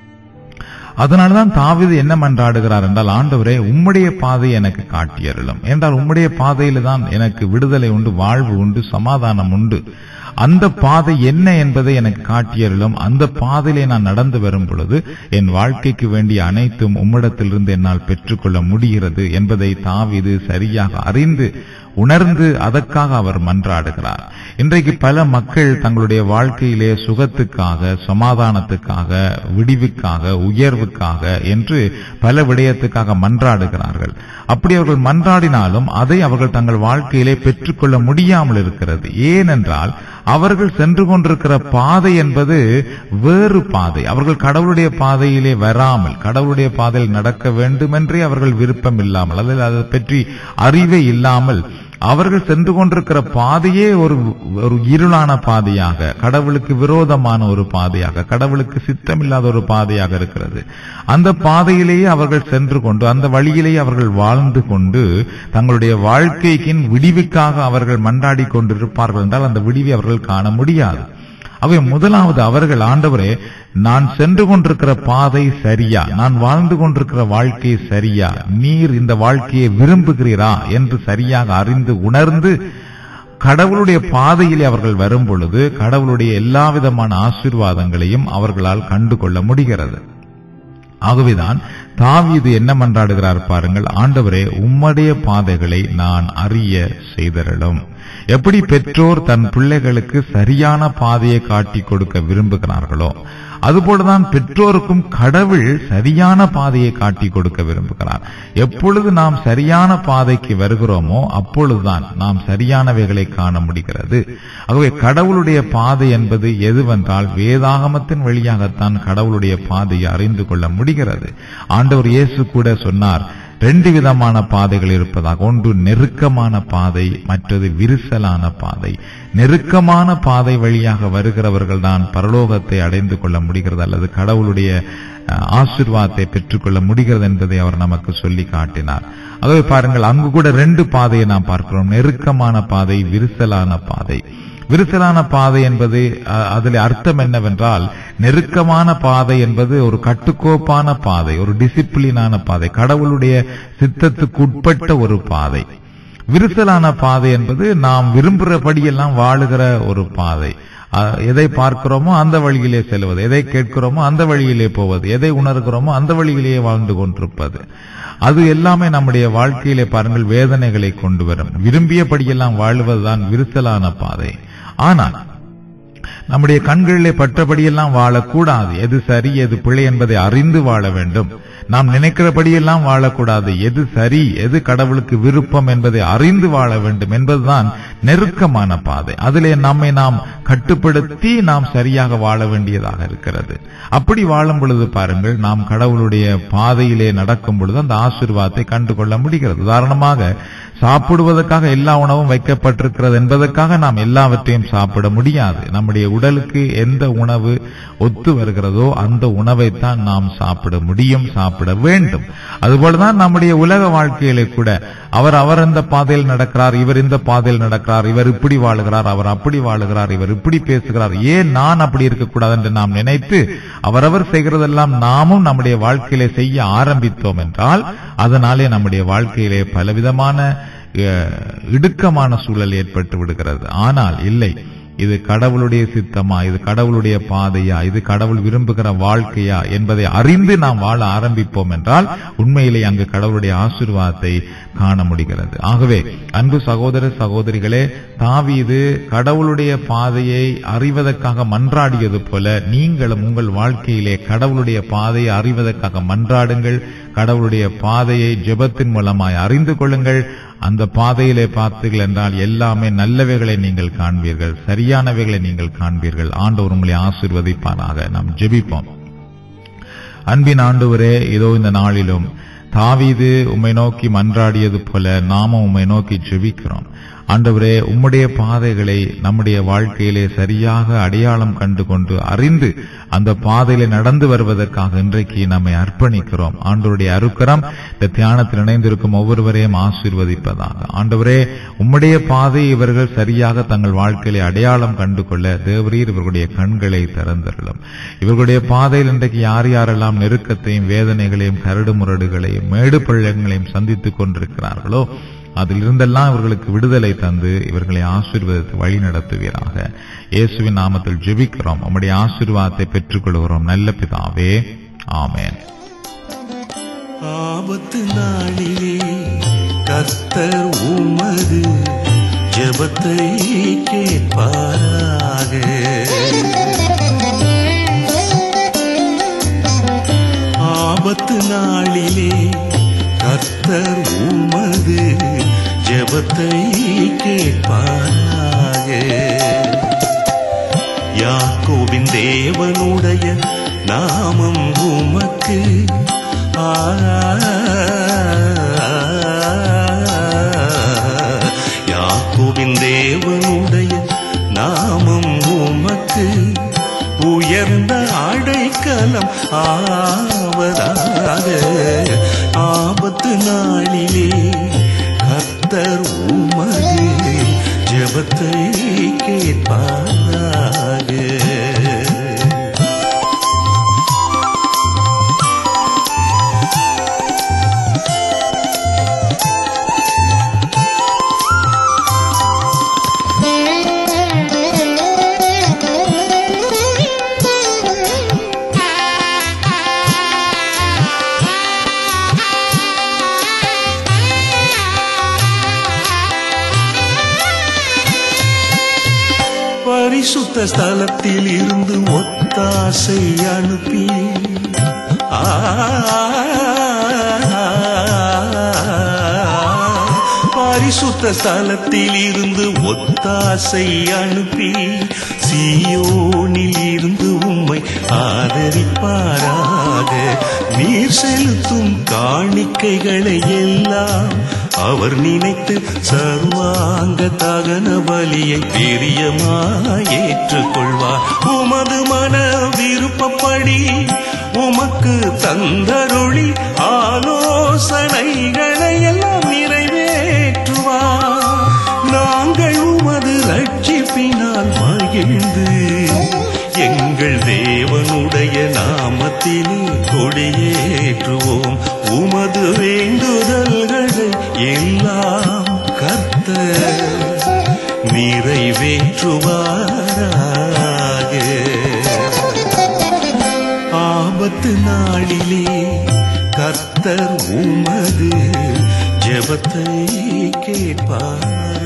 அதனாலதான் தாவீது என்ன மன்றாடுகிறார் என்றால் ஆண்டவரே உம்முடைய பாதை எனக்கு காட்டியருளும் என்றால் உம்முடைய பாதையில தான் எனக்கு விடுதலை உண்டு வாழ்வு உண்டு சமாதானம் உண்டு அந்த பாதை என்ன என்பதை எனக்கு காட்டியருளும் அந்த பாதையிலே நான் நடந்து வரும் பொழுது என் வாழ்க்கைக்கு வேண்டிய அனைத்தும் உம்மிடத்திலிருந்து என்னால் பெற்றுக்கொள்ள முடிகிறது என்பதை தாவீது சரியாக அறிந்து உணர்ந்து அதற்காக அவர் மன்றாடுகிறார் இன்றைக்கு பல மக்கள் தங்களுடைய வாழ்க்கையிலே சுகத்துக்காக சமாதானத்துக்காக விடிவுக்காக உயர்வுக்காக என்று பல விடயத்துக்காக மன்றாடுகிறார்கள் அப்படி அவர்கள் மன்றாடினாலும் அதை அவர்கள் தங்கள் வாழ்க்கையிலே பெற்றுக்கொள்ள முடியாமல் இருக்கிறது ஏனென்றால் அவர்கள் சென்று கொண்டிருக்கிற பாதை என்பது வேறு பாதை அவர்கள் கடவுளுடைய பாதையிலே வராமல் கடவுளுடைய பாதையில் நடக்க வேண்டுமென்றே அவர்கள் விருப்பம் இல்லாமல் அதில் அதை பற்றி அறிவே இல்லாமல் அவர்கள் சென்று கொண்டிருக்கிற பாதையே ஒரு ஒரு இருளான பாதையாக கடவுளுக்கு விரோதமான ஒரு பாதையாக கடவுளுக்கு சித்தமில்லாத ஒரு பாதையாக இருக்கிறது அந்த பாதையிலேயே அவர்கள் சென்று கொண்டு அந்த வழியிலேயே அவர்கள் வாழ்ந்து கொண்டு தங்களுடைய வாழ்க்கைக்கின் விடிவுக்காக அவர்கள் மன்றாடி கொண்டிருப்பார்கள் என்றால் அந்த விடிவை அவர்கள் காண முடியாது அவை முதலாவது அவர்கள் ஆண்டவரே நான் சென்று கொண்டிருக்கிற பாதை சரியா நான் வாழ்ந்து கொண்டிருக்கிற வாழ்க்கை சரியா நீர் இந்த வாழ்க்கையை விரும்புகிறீரா என்று சரியாக அறிந்து உணர்ந்து கடவுளுடைய பாதையிலே அவர்கள் வரும் பொழுது கடவுளுடைய எல்லா விதமான ஆசீர்வாதங்களையும் அவர்களால் கண்டு கொள்ள முடிகிறது ஆகவேதான் தாவீது என்ன மன்றாடுகிறார் பாருங்கள் ஆண்டவரே உம்முடைய பாதைகளை நான் அறிய செய்தரலும் எப்படி பெற்றோர் தன் பிள்ளைகளுக்கு சரியான பாதையை காட்டிக் கொடுக்க விரும்புகிறார்களோ அதுபோலதான் பெற்றோருக்கும் கடவுள் சரியான பாதையை காட்டிக் கொடுக்க விரும்புகிறார் எப்பொழுது நாம் சரியான பாதைக்கு வருகிறோமோ அப்பொழுதுதான் நாம் சரியானவைகளை காண முடிகிறது ஆகவே கடவுளுடைய பாதை என்பது எதுவென்றால் வேதாகமத்தின் வழியாகத்தான் கடவுளுடைய பாதையை அறிந்து கொள்ள முடிகிறது ஆண்டவர் இயேசு கூட சொன்னார் ரெண்டு விதமான பாதைகள் இருப்பதாக ஒன்று நெருக்கமான பாதை மற்றது விரிசலான பாதை நெருக்கமான பாதை வழியாக வருகிறவர்கள் தான் பரலோகத்தை அடைந்து கொள்ள முடிகிறது அல்லது கடவுளுடைய அஹ், ஆசீர்வாதத்தை பெற்றுக்கொள்ள முடிகிறது என்பதை அவர் நமக்கு சொல்லி காட்டினார் ஆகவே பாருங்கள் அங்கு கூட ரெண்டு பாதையை நாம் பார்க்கிறோம் நெருக்கமான பாதை விரிசலான பாதை விரிசலான பாதை என்பது அ- அதில் அர்த்தம் என்னவென்றால் நெருக்கமான பாதை என்பது ஒரு கட்டுக்கோப்பான பாதை ஒரு டிசிப்ளினான பாதை கடவுளுடைய சித்தத்துக்குட்பட்ட ஒரு பாதை விரிசலான பாதை என்பது நாம் விரும்புகிறபடியெல்லாம் வாழுகிற ஒரு பாதை அ- எதை பார்க்கிறோமோ அந்த வழியிலே செல்வது எதை கேட்கிறோமோ அந்த வழியிலே போவது எதை உணர்கிறோமோ அந்த வழியிலேயே வாழ்ந்து கொண்டிருப்பது அது எல்லாமே நம்முடைய வாழ்க்கையிலே பாருங்கள் வேதனைகளை கொண்டு வரும் விரும்பியபடியெல்லாம் வாழ்வதுதான் விரிசலான பாதை ஆனால் நம்முடைய கண்களிலே பற்றபடியெல்லாம் வாழக்கூடாது எது சரி எது பிழை என்பதை அறிந்து வாழ வேண்டும் நாம் நினைக்கிறபடியெல்லாம் வாழக்கூடாது எது சரி எது கடவுளுக்கு விருப்பம் என்பதை அறிந்து வாழ வேண்டும் என்பதுதான் நெருக்கமான பாதை அதிலே நம்மை நாம் கட்டுப்படுத்தி நாம் சரியாக வாழ வேண்டியதாக இருக்கிறது அப்படி வாழும் பொழுது பாருங்கள் நாம் கடவுளுடைய பாதையிலே நடக்கும் பொழுது அந்த ஆசீர்வாதத்தை கண்டுகொள்ள முடிகிறது உதாரணமாக சாப்பிடுவதற்காக எல்லா உணவும் வைக்கப்பட்டிருக்கிறது என்பதற்காக நாம் எல்லாவற்றையும் சாப்பிட முடியாது நம்முடைய உடலுக்கு எந்த உணவு ஒத்து வருகிறதோ அந்த உணவைத்தான் நாம் சாப்பிட முடியும் சாப்பிட வேண்டும் அதுபோலதான் நம்முடைய உலக வாழ்க்கையிலே கூட அவர் அவர் இந்த பாதையில் நடக்கிறார் இவர் இந்த பாதையில் நடக்கிறார் இவர் இப்படி வாழுகிறார் அவர் அப்படி வாழுகிறார் இவர் இப்படி பேசுகிறார் ஏன் நான் அப்படி இருக்கக்கூடாது என்று நாம் நினைத்து அவரவர் செய்கிறதெல்லாம் நாமும் நம்முடைய வாழ்க்கையிலே செய்ய ஆரம்பித்தோம் என்றால் அதனாலே நம்முடைய வாழ்க்கையிலே பலவிதமான அஹ், இடுக்கமான சூழல் ஏற்பட்டு விடுகிறது ஆனால் இல்லை இது கடவுளுடைய சித்தமா இது கடவுளுடைய பாதையா இது கடவுள் விரும்புகிற வாழ்க்கையா என்பதை அறிந்து நாம் வாழ ஆரம்பிப்போம் என்றால் உண்மையிலே அங்கு கடவுளுடைய ஆசீர்வாதத்தை காண முடிகிறது ஆகவே அன்பு சகோதர சகோதரிகளே தாவீது கடவுளுடைய பாதையை அறிவதற்காக மன்றாடியது போல நீங்களும் உங்கள் வாழ்க்கையிலே கடவுளுடைய பாதையை அறிவதற்காக மன்றாடுங்கள் கடவுளுடைய பாதையை ஜெபத்தின் மூலமாய் அறிந்து கொள்ளுங்கள் அந்த பாதையிலே பார்த்தீர்கள் என்றால் எல்லாமே நல்லவைகளை நீங்கள் காண்பீர்கள் சரியானவைகளை நீங்கள் காண்பீர்கள் ஆண்டவர் உங்களை ஆசீர்வதிப்பாராக நாம் ஜெபிப்போம் அன்பின் ஆண்டவரே இதோ இந்த நாளிலும் தாவீது உம்மை நோக்கி மன்றாடியது போல நாமும் உம்மை நோக்கி ஜெபிக்கிறோம் ஆண்டவரே உம்முடைய பாதைகளை நம்முடைய வாழ்க்கையிலே சரியாக அடையாளம் கண்டு கொண்டு அறிந்து அந்த பாதையிலே நடந்து வருவதற்காக இன்றைக்கு நம்மை அர்ப்பணிக்கிறோம் ஆண்டவருடைய அருக்கரம் இந்த தியானத்தில் இணைந்திருக்கும் ஒவ்வொருவரையும் ஆசீர்வதிப்பதாக ஆண்டவரே உம்முடைய பாதை இவர்கள் சரியாக தங்கள் வாழ்க்கையிலே அடையாளம் கண்டு கொள்ள தேவரீர் இவர்களுடைய கண்களை திறந்தருளும் இவர்களுடைய பாதையில் இன்றைக்கு யார் யாரெல்லாம் நெருக்கத்தையும் வேதனைகளையும் கரடு முரடுகளையும் மேடு பள்ளங்களையும் சந்தித்துக் கொண்டிருக்கிறார்களோ அதிலிருந்தெல்லாம் இவர்களுக்கு விடுதலை தந்து இவர்களை ஆசீர்வதித்து வழி நடத்துவீராக இயேசுவின் நாமத்தில் ஜெபிக்கிறோம் உம்முடைய ஆசீர்வாதத்தை பெற்றுக்கொள்கிறோம் நல்ல பிதாவே ஆமென் ஆபத்து நாளிலே கர்த்தர் உமது ஜெபத்தை கேட்பாராக ஆபத்து நாளிலே கர்த்தர் உமது ஜெபத்தை கேட்பாராக யாக்கோபின் தேவனுடைய நாமம் உமக்கு ஆ, யாக்கோபின் தேவனுடைய நாமம் உமக்கு உயர்ந்த அடைக்கலம் ஆவதாக ஆபத்து நாளிலே கர்த்தர் உமது ஜெபத்தை கேட்பாராக பரிசுத்த ஸ்தலத்தில் இருந்து ஒத்தாசை அனுப்பி ஆ, பரிசுத்த ஸ்தலத்தில் இருந்து ஒத்தாசை அனுப்பி சீயோனில் இருந்து உம்மை ஆதரிப்பாராக நீர் செலுத்தும் காணிக்கைகளை எல்லாம் அவர் நினைத்து சர்வாங்க தகன பலியை பிரியமாய் ஏற்றுக்கொள்வார் உமது மன விருப்பப்படி உமக்கு தந்தருளி ஆலோசனைகளை எல்லாம் நிறைவேற்றுவார் நாங்கள் உமது ரட்சிப்பினால் மகிழ்ந்து எங்கள் தேவனுடைய நாமத்திலே கொடியேற்றுவோம் உமது வேண்டுதல்களை எல்லாம் கர்த்த நிறைவேற்றுவாராக ஆபத்து நாளிலே கர்த்தர் உமது ஜெபத்தை கேட்பாராக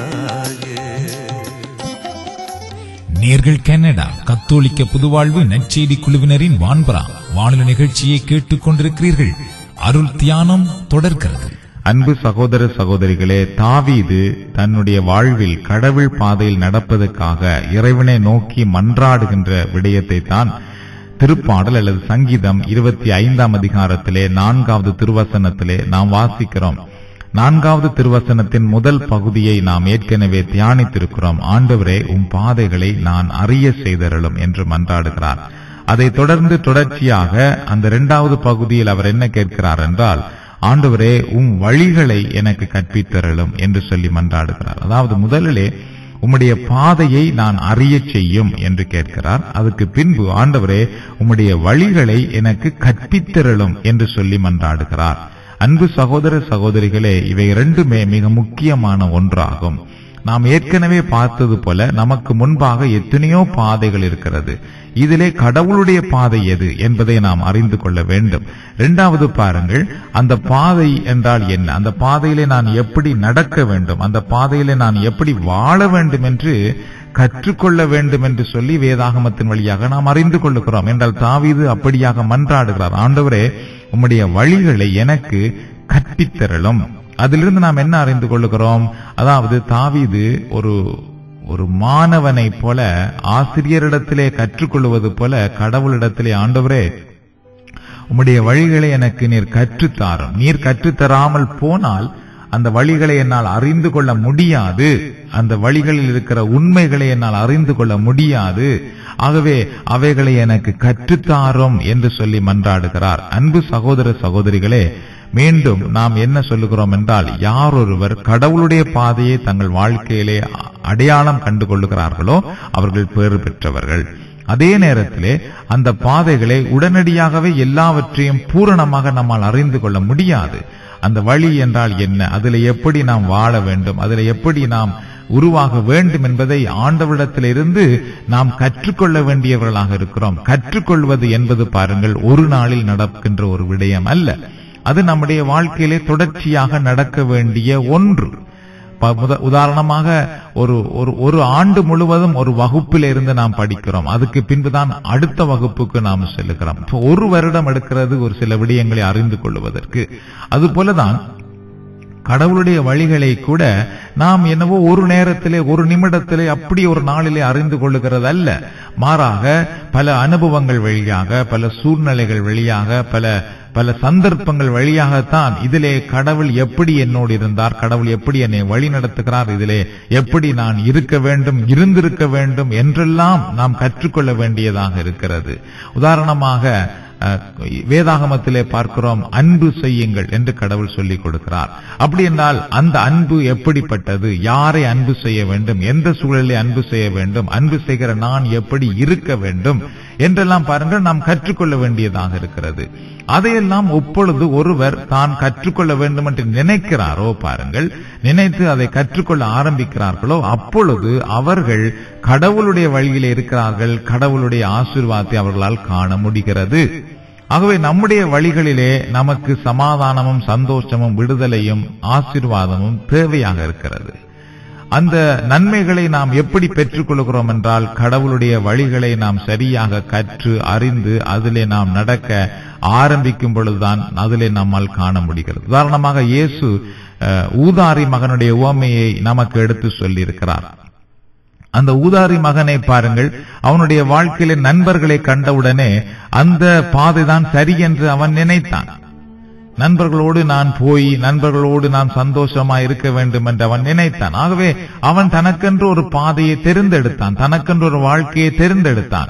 நேர்கள் கனடா கத்தோலிக்க புதுவாழ்வு நற்செய்தி குழுவினரின் வான்பரா வானொலி நிகழ்ச்சியை கேட்டுக் கொண்டிருக்கிறீர்கள் அருள் தியானம் தொடர்கிறது அன்பு சகோதர சகோதரிகளே தாவீது தன்னுடைய வாழ்வில் கடவுள் பாதையில் நடப்பதற்காக இறைவனை நோக்கி மன்றாடுகின்ற விடயத்தை தான் திருப்பாடல் அல்லது சங்கீதம் இருபத்தி ஐந்தாம் அதிகாரத்திலே நான்காவது திருவசனத்திலே நாம் வாசிக்கிறோம் நான்காவது திருவசனத்தின் முதல் பகுதியை நாம் ஏற்கனவே தியானித்திருக்கிறோம் ஆண்டவரே உம் பாதைகளை நான் அறிய செய்தருளும் என்று மன்றாடுகிறார் அதைத் தொடர்ந்து தொடர்ச்சியாக அந்த இரண்டாவது பகுதியில் அவர் என்ன கேட்கிறார் என்றால் ஆண்டவரே உம் வழிகளை எனக்கு கற்பித்தருளும் என்று சொல்லி மன்றாடுகிறார் அதாவது முதலிலே உம்முடைய பாதையை நான் அறியச் செய்யும் என்று கேட்கிறார் அதுக்கு பின்பு ஆண்டவரே உம்முடைய வழிகளை எனக்கு கற்பித்தருளும் என்று சொல்லி மன்றாடுகிறார் அன்பு சகோதர சகோதரிகளே இவை இரண்டுமே மிக முக்கியமான ஒன்றாகும் நாம் ஏற்கனவே பார்த்தது போல நமக்கு முன்பாக எத்தனையோ பாதைகள் இருக்கிறது இதிலே கடவுளுடைய பாதை எது என்பதை நாம் அறிந்து கொள்ள வேண்டும் இரண்டாவது பாருங்கள் அந்த பாதை என்றால் என்ன அந்த பாதையிலே நான் எப்படி நடக்க வேண்டும் அந்த பாதையிலே நான் எப்படி வாழ வேண்டும் என்று கற்றுக்கொள்ள வேண்டும் என்று சொல்லி வேதாகமத்தின் வழியாக நாம் அறிந்து கொள்ளுகிறோம் என்றால் தாவீது அப்படியாக மன்றாடுகிறார் ஆண்டவரே உம்முடைய வழிகளை எனக்கு கற்பித்தரலும் அதிலிருந்து நாம் என்ன அறிந்து கொள்ளுகிறோம் அதாவது தாவீது ஒரு ஒரு மாணவனை போல ஆசிரியரிடத்திலே கற்றுக்கொள்வது போல கடவுளிடத்திலே ஆண்டவரே உம்முடைய வழிகளை எனக்கு நீர் கற்றுத்தாரும் நீர் கற்றுத்தராமல் போனால் அந்த வழிகளை என்னால் அறிந்து கொள்ள முடியாது அந்த வழிகளில் இருக்கிற உண்மைகளை என்னால் அறிந்து கொள்ள முடியாது ஆகவே அவைகளை எனக்கு கற்றுத்தாரும் என்று சொல்லி மன்றாடுகிறார் அன்பு சகோதர சகோதரிகளே மீண்டும் நாம் என்ன சொல்லுகிறோம் என்றால் யார் ஒருவர் கடவுளுடைய பாதையை தங்கள் வாழ்க்கையிலே அடையாளம் கண்டு கொள்ளுகிறார்களோ அவர்கள் பேறு பெற்றவர்கள் அதே நேரத்திலே அந்த பாதைகளை உடனடியாகவே எல்லாவற்றையும் பூரணமாக நம்மால் அறிந்து கொள்ள முடியாது அந்த வழி என்றால் என்ன அதில் எப்படி நாம் வாழ வேண்டும் அதில் எப்படி நாம் உருவாக வேண்டும் என்பதை ஆண்டவரிடத்திலிருந்து நாம் கற்றுக்கொள்ள வேண்டியவர்களாக இருக்கிறோம் கற்றுக்கொள்வது என்பது பாருங்கள் ஒரு நாளில் நடக்கின்ற ஒரு விடயம் அல்ல அது நம்முடைய வாழ்க்கையிலே தொடர்ச்சியாக நடக்க வேண்டிய ஒன்று ப- முத- உதாரணமாக ஒரு ஒரு ஒரு ஆண்டு முழுவதும் ஒரு வகுப்பில் இருந்து நாம் படிக்கிறோம் அதுக்கு பின்புதான் அடுத்த வகுப்புக்கு நாம் செல்லுகிறோம் So, ஒரு வருடம் எடுக்கிறது ஒரு சில விடயங்களை அறிந்து கொள்வதற்கு அதுபோலதான் கடவுளுடைய வழிகளை கூட நாம் என்னவோ ஒரு நேரத்திலே ஒரு நிமிடத்திலே அப்படி ஒரு நாளிலே அறிந்து கொள்ளுகிறது அல்ல மாறாக பல அனுபவங்கள் வழியாக பல சூழ்நிலைகள் வழியாக பல பல சந்தர்ப்பங்கள் வழியாகத்தான் இதிலே கடவுள் எப்படி என்னோடு இருந்தார் கடவுள் எப்படி என்னை வழி நடத்துகிறார் இதிலே எப்படி நான் இருக்க வேண்டும் இருந்திருக்க வேண்டும் என்றெல்லாம் நாம் கற்றுக்கொள்ள வேண்டியதாக இருக்கிறது உதாரணமாக அஹ், வேதாகமத்திலே பார்க்கிறோம் அன்பு செய்யுங்கள் என்று கடவுள் சொல்லிக் கொடுக்கிறார் அப்படி என்றால் அந்த அன்பு எப்படிப்பட்டது யாரை அன்பு செய்ய வேண்டும் எந்த சூழலில் அன்பு செய்ய வேண்டும் அன்பு செய்கிற நான் எப்படி இருக்க வேண்டும் என்றெல்லாம் பாருங்கள் நாம் கற்றுக்கொள்ள வேண்டியதாக இருக்கிறது அதையெல்லாம் எப்பொழுது ஒருவர் தான் கற்றுக்கொள்ள வேண்டும் என்று நினைக்கிறாரோ பாருங்கள் நினைத்து அதை கற்றுக்கொள்ள ஆரம்பிக்கிறார்களோ அப்பொழுது அவர்கள் கடவுளுடைய வழியிலே இருக்கிறார்கள் கடவுளுடைய ஆசீர்வாதத்தை அவர்களால் காண முடிகிறது ஆகவே நம்முடைய வழிகளிலே நமக்கு சமாதானமும் சந்தோஷமும் விடுதலையும் ஆசீர்வாதமும் தேவையாக இருக்கிறது அந்த நன்மைகளை நாம் எப்படி பெற்றுக்கொள்கிறோம் என்றால் கடவுளுடைய வழிகளை நாம் சரியாக கற்று அறிந்து அதிலே நாம் நடக்க ஆரம்பிக்கும் பொழுதுதான் அதிலே நம்மால் காண முடிகிறது உதாரணமாக இயேசு அஹ், ஊதாரி மகனுடைய உவமையை நமக்கு எடுத்து சொல்லியிருக்கிறார் அந்த ஊதாரி மகனை பாருங்கள் அவனுடைய வாழ்க்கையில நண்பர்களை கண்டவுடனே அந்த பாதைதான் சரி என்று அவன் நினைத்தான் நண்பர்களோடு நான் போய் நண்பர்களோடு நான் சந்தோஷமா இருக்க வேண்டும் என்று அவன் நினைத்தான் ஆகவே அவன் தனக்கென்று ஒரு பாதையை தெரிந்தெடுத்தான் தனக்கென்று ஒரு வாழ்க்கையை தெரிந்தெடுத்தான்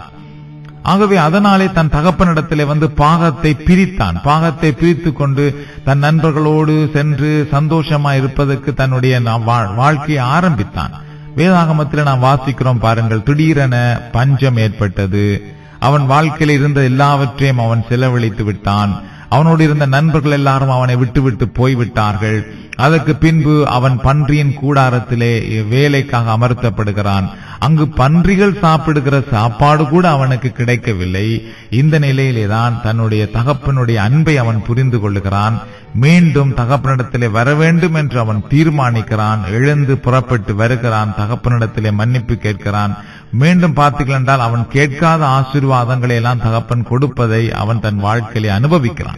ஆகவே அதனாலே தன் தகப்பனிடத்திலே வந்து பாகத்தை பிரித்தான் பாகத்தை பிரித்து கொண்டு தன் நண்பர்களோடு சென்று சந்தோஷமா இருப்பதற்கு தன்னுடைய நா- வா- வாழ்க்கையை ஆரம்பித்தான் வேதாகமத்தில் நாம் வாசிக்கிறோம் பாருங்கள் திடீரென பஞ்சம் ஏற்பட்டது அவன் வாழ்க்கையில் இருந்த எல்லாவற்றையும் அவன் செலவழித்து விட்டான் அவனோடு இருந்த நண்பர்கள் எல்லாரும் அவனை விட்டுவிட்டு போய்விட்டார்கள் அதற்கு பின்பு அவன் பன்றியின் கூடாரத்திலே வேலைக்காக அமர்த்தப்படுகிறான் அங்கு பன்றிகள் சாப்பிடுகிற சாப்பாடு கூட அவனுக்கு கிடைக்கவில்லை இந்த நிலையிலேதான் தன்னுடைய தகப்பனுடைய அன்பை அவன் புரிந்து கொள்ளுகிறான் மீண்டும் தகப்பனிடத்திலே வர வேண்டும் என்று அவன் தீர்மானிக்கிறான் எழுந்து புறப்பட்டு வருகிறான் தகப்பனிடத்திலே மன்னிப்பு கேட்கிறான் மீண்டும் பார்த்தீர்கள் என்றால் அவன் கேட்காத ஆசீர்வாதங்களை எல்லாம் தகப்பன் கொடுப்பதை அவன் தன் வாழ்க்கையிலே அனுபவிக்கிறான்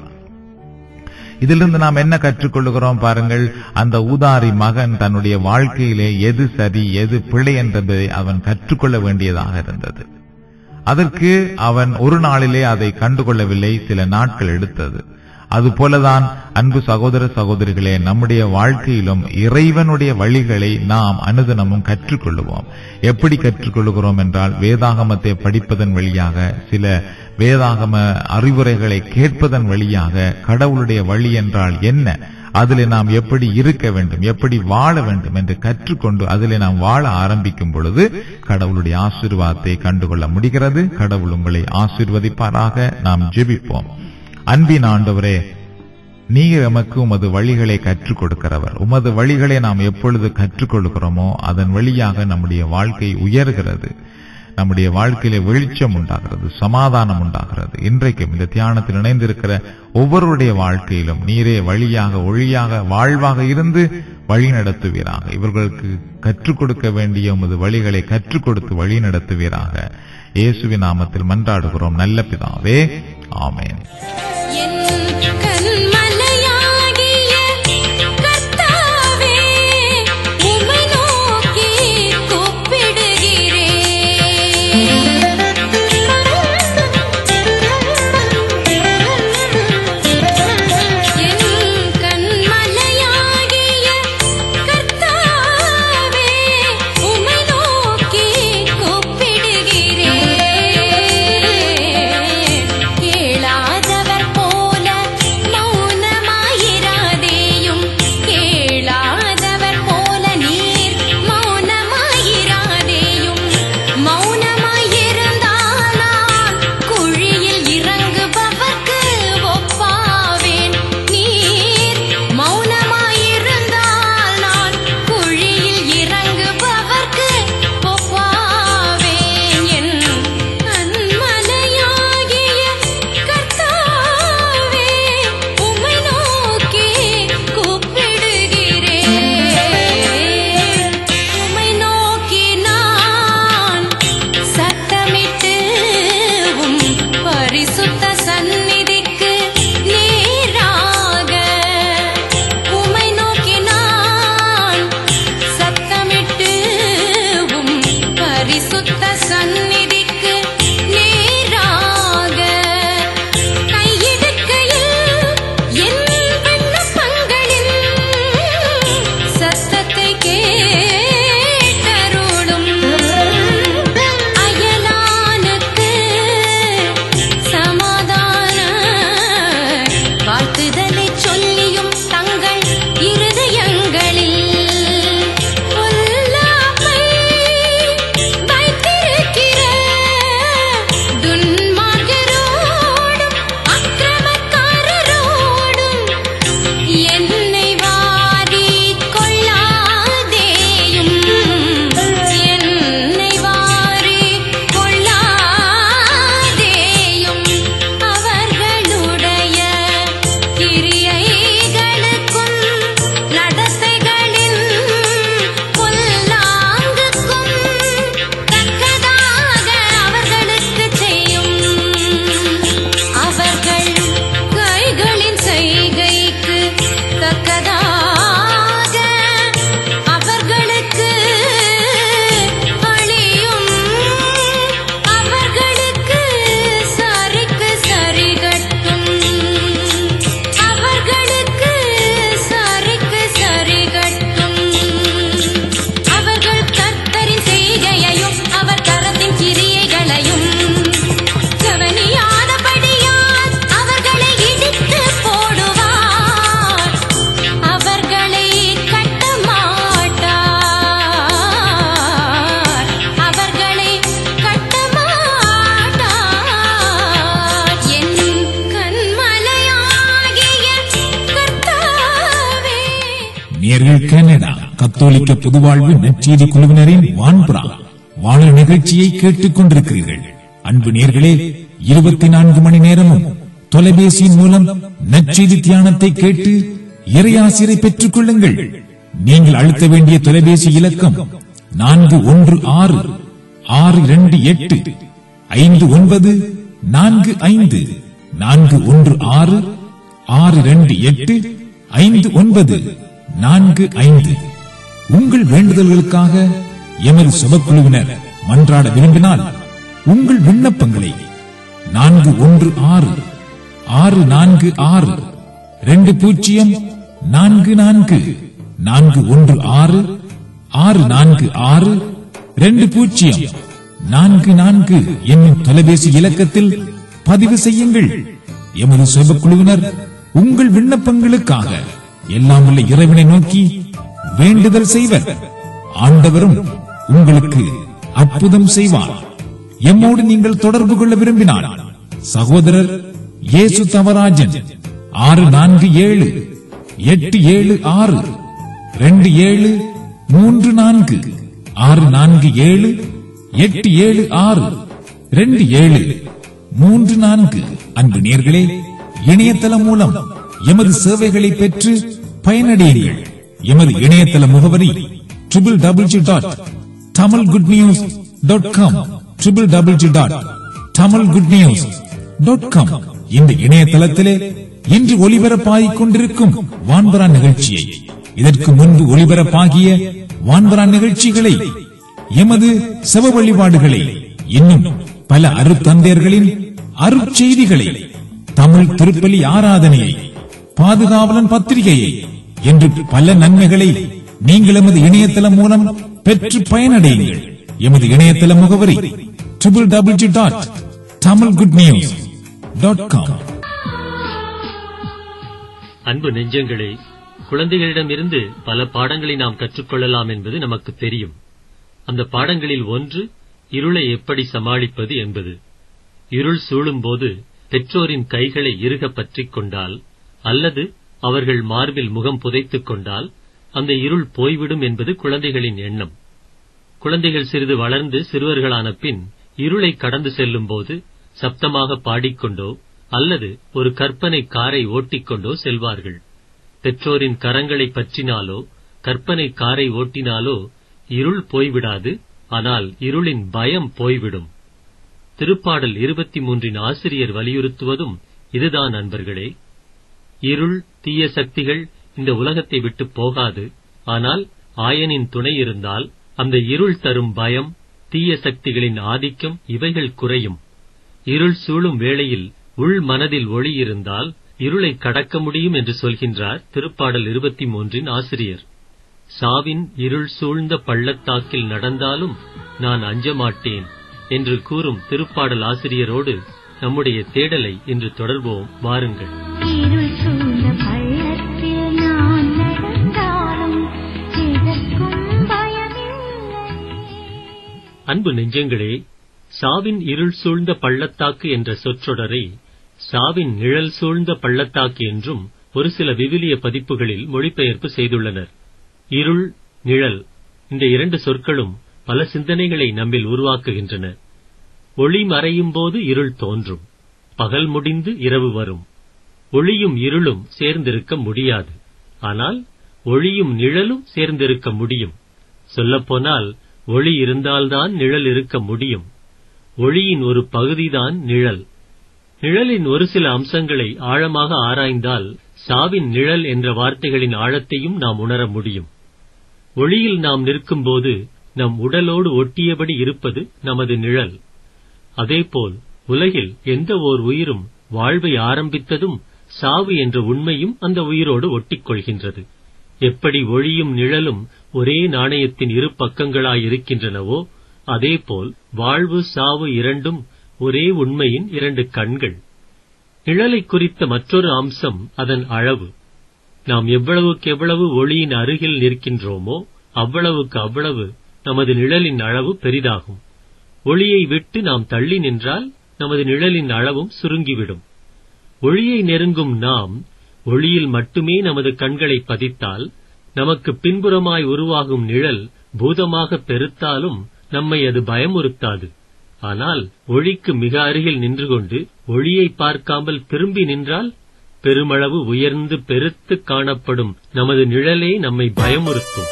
இதிலிருந்து நாம் என்ன கற்றுக்கொள்கிறோம் பாருங்கள் அந்த ஊதாரி மகன் தன்னுடைய வாழ்க்கையிலே எது சரி எது பிழை என்பதை அவன் கற்றுக்கொள்ள வேண்டியதாக இருந்தது அதற்கு அவன் ஒரு நாளிலே அதை கண்டுகொள்ளவில்லை சில நாட்கள் எடுத்தது அதுபோலதான் அன்பு சகோதர சகோதரிகளே நம்முடைய வாழ்க்கையிலும் இறைவனுடைய வழிகளை நாம் அனுதினமும் கற்றுக்கொள்ளுவோம் எப்படி கற்றுக்கொள்கிறோம் என்றால் வேதாகமத்தை படிப்பதன் வழியாக சில வேதாகம அறிவுரைகளை கேட்பதன் வழியாக கடவுளுடைய வழி என்றால் என்ன அதிலே நாம் எப்படி இருக்க வேண்டும் எப்படி வாழ வேண்டும் என்று கற்றுக்கொண்டு அதிலே நாம் வாழ ஆரம்பிக்கும் பொழுது கடவுளுடைய ஆசீர்வாதத்தை கண்டுகொள்ள முடிகிறது கடவுள் உங்களை ஆசீர்வதிப்பாராக நாம் ஜெபிப்போம் அன்பின் ஆண்டவரே நீர் எமக்கு உமது வழிகளை கற்றுக் கொடுக்கிறவர் உமது வழிகளை நாம் எப்பொழுது கற்றுக்கொள்கிறோமோ அதன் வழியாக நம்முடைய வாழ்க்கை உயர்கிறது நம்முடைய வாழ்க்கையில வெளிச்சம் உண்டாகிறது சமாதானம் உண்டாகிறது இன்றைக்கும் இந்த தியானத்தில் இணைந்திருக்கிற ஒவ்வொருடைய வாழ்க்கையிலும் நீரே வழியாக ஒளியாக வாழ்வாக இருந்து வழி நடத்துவீராக இவர்களுக்கு கற்றுக் கொடுக்க வேண்டிய உமது வழிகளை கற்றுக் கொடுத்து வழி நடத்துவீராக இயேசுவின் நாமத்தில் மன்றாடுகிறோம் நல்ல பிதாவே ஆமென் என் கண்மலையாகிய கர்த்தாவே உம்மை நோக்கி கூப்பிடுகிறேன் என் கண்மலையாகிய கர்த்தாவே உம்மை நோக்கி கூப்பிடுகிறேன் கேளாதவர் போல கனடா கத்தோலிக்க பொதுவாழ்வு நற்செய்தி குழுவினரின் வான்புறா வானொலி நிகழ்ச்சியை கேட்டுக் கொண்டிருக்கிறீர்கள் அன்பு நேர்களே இருபத்தி நான்கு மணி நேரமும் தொலைபேசியின் மூலம் நற்செய்தி தியானத்தை கேட்டு இறையாசிரை பெற்றுக் கொள்ளுங்கள் நீங்கள் அழுத்த வேண்டிய தொலைபேசி இலக்கம் நான்கு ஒன்று ஆறு ஆறு இரண்டு எட்டு ஐந்து ஒன்பது நான்கு ஐந்து நான்கு ஒன்று ஆறு ஆறு இரண்டு எட்டு ஐந்து ஒன்பது நான்கு ஐந்து உங்கள் வேண்டுதல்களுக்காக எமது சுபக்குழுவினர் மன்றாட விரும்பினால் உங்கள் விண்ணப்பங்களை நான்கு ஒன்று ஆறு ஆறு நான்கு ஆறு ரெண்டு பூஜ்ஜியம் நான்கு நான்கு நான்கு ஒன்று ஆறு ஆறு நான்கு ஆறு ரெண்டு பூஜ்ஜியம் நான்கு நான்கு என்னும் தொலைபேசி இலக்கத்தில் பதிவு செய்யுங்கள் எமது சுபக்குழுவினர் உங்கள் விண்ணப்பங்களுக்காக எல்லாம் உள்ள இறைவனை நோக்கி வேண்டுதல் செய்வர் ஆண்டவரும் உங்களுக்கு அற்புதம் செய்வார் எம்மோடு நீங்கள் தொடர்பு கொள்ள விரும்பினால் சகோதரர் இயேசு தவராஜன் ஆறு நான்கு ஏழு எட்டு ஏழு ஆறு ரெண்டு ஏழு மூன்று நான்கு ஆறு நான்கு ஏழு எட்டு ஏழு ஆறு ரெண்டு ஏழு மூன்று நான்கு அன்பு நேர்களே இணையதளம் மூலம் எமது சேவைகளை பெற்று பயனடையுங்கள் எமது இணையதள முகவரி triple double G dot Tamil good news dot com triple double G dot Tamil good news dot com இந்த இணையதளத்திலே இன்று ஒலிபரப்பாகிக் கொண்டிருக்கும் வான்பரா நிகழ்ச்சியை இதற்கு முன்பு ஒலிபரப்பாகிய வான்பரா நிகழ்ச்சிகளை எமது செவ வழிபாடுகளை இன்னும் பல அருத்தந்தையர்களின் அருட்செய்திகளை தமிழ் திருப்பலி ஆராதனையை பாதுகாவலன் பத்திரிகையை என்று பல நன்மைகளை நீங்கள் எமது இணையதளம் மூலம் பெற்று பயனடையுங்கள் எமது இணையதள முகவரி triple double G dot Tamil good news dot com அன்பு நெஞ்சங்களே குழந்தைகளிடமிருந்து பல பாடங்களை நாம் கற்றுக்கொள்ளலாம் என்பது நமக்கு தெரியும் அந்த பாடங்களில் ஒன்று இருளை எப்படி சமாளிப்பது என்பது இருள் சூழும்போது பெற்றோரின் கைகளை இறுக பற்றிக் கொண்டால் அல்லது அவர்கள் மார்பில் முகம் புதைத்துக் கொண்டால் அந்த இருள் போய்விடும் என்பது குழந்தைகளின் எண்ணம் குழந்தைகள் சிறிது வளர்ந்து சிறுவர்களான பின் இருளை கடந்து செல்லும்போது சப்தமாக பாடிக்கொண்டோ அல்லது ஒரு கற்பனை காரை ஓட்டிக்கொண்டோ செல்வார்கள் பெற்றோரின் கரங்களை பற்றினாலோ கற்பனை காரை ஓட்டினாலோ இருள் போய்விடாது ஆனால் இருளின் பயம் போய்விடும் திருப்பாடல் இருபத்தி மூன்றின் ஆசிரியர் வலியுறுத்துவதும் இதுதான் நண்பர்களே இருள் தீய சக்திகள் இந்த உலகத்தை விட்டு போகாது ஆனால் ஆயனின் துணை இருந்தால் அந்த இருள் தரும் பயம் தீய சக்திகளின் ஆதிக்கம் இவைகள் குறையும் இருள் சூழும் வேளையில் உள் மனதில் ஒளி இருந்தால் இருளை கடக்க முடியும் என்று சொல்கின்றார் திருப்பாடல் இருபத்தி மூன்றின் ஆசிரியர் சாவின் இருள் சூழ்ந்த பள்ளத்தாக்கில் நடந்தாலும் நான் அஞ்ச மாட்டேன் என்று கூறும் திருப்பாடல் ஆசிரியரோடு நம்முடைய தேடலை இன்று தொடர்வோம் வாருங்கள் இருள் சூழ்ந்த பள்ளத்தில் நான் நடந்தாலும் எதற்கும் பயமில்லை அன்பு நெஞ்சங்களே சாவின் இருள் சூழ்ந்த பள்ளத்தாக்கு என்ற சொற்றொடரை சாவின் நிழல் சூழ்ந்த பள்ளத்தாக்கு என்றும் ஒரு சில விவிலிய பதிப்புகளில் மொழிபெயர்ப்பு செய்துள்ளனர் இருள் நிழல் இந்த இரண்டு சொற்களும் பல சிந்தனைகளை நம்மில் உருவாக்குகின்றன ஒளி மறையும் போது இருள் தோன்றும் பகல் முடிந்து இரவு வரும் ஒளியும் இருளும் சேர்ந்திருக்க முடியாது ஆனால் ஒளியும் நிழலும் சேர்ந்திருக்க முடியும் சொல்லப்போனால் ஒளி இருந்தால்தான் நிழல் இருக்க முடியும் ஒளியின் ஒரு பகுதிதான் நிழல் நிழலின் ஒரு சில அம்சங்களை ஆழமாக ஆராய்ந்தால் சாவின் நிழல் என்ற வார்த்தைகளின் ஆழத்தையும் நாம் உணர முடியும் ஒளியில் நாம் நிற்கும்போது நம் உடலோடு ஒட்டியபடி இருப்பது நமது நிழல் அதேபோல் உலகில் எந்த ஓர் உயிரும் வாழ்வை ஆரம்பித்ததும் சாவு என்ற உண்மையும் அந்த உயிரோடு ஒட்டிக்கொள்கின்றது எப்படி ஒளியும் நிழலும் ஒரே நாணயத்தின் இரு பக்கங்களாயிருக்கின்றனவோ அதேபோல் வாழ்வு சாவு இரண்டும் ஒரே உண்மையின் இரண்டு கண்கள் நிழலை குறித்த மற்றொரு அம்சம் அதன் அளவு நாம் எவ்வளவுக்கு எவ்வளவு ஒளியின் அருகில் நிற்கின்றோமோ அவ்வளவுக்கு அவ்வளவு நமது நிழலின் அளவு பெரிதாகும் ஒளியை விட்டு நாம் தள்ளி நின்றால் நமது நிழலின் அளவும் சுருங்கிவிடும் ஒளியை நெருங்கும் நாம் ஒளியில் மட்டுமே நமது கண்களை பதித்தால் நமக்கு பின்புறமாய் உருவாகும் நிழல் பூதமாக பெருத்தாலும் நம்மை அது பயமுறுத்தாது ஆனால் ஒளிக்கு மிக அருகில் நின்று கொண்டு ஒளியை பார்க்காமல் திரும்பி நின்றால் பெருமளவு உயர்ந்து பெருத்து காணப்படும் நமது நிழலே நம்மை பயமுறுத்தும்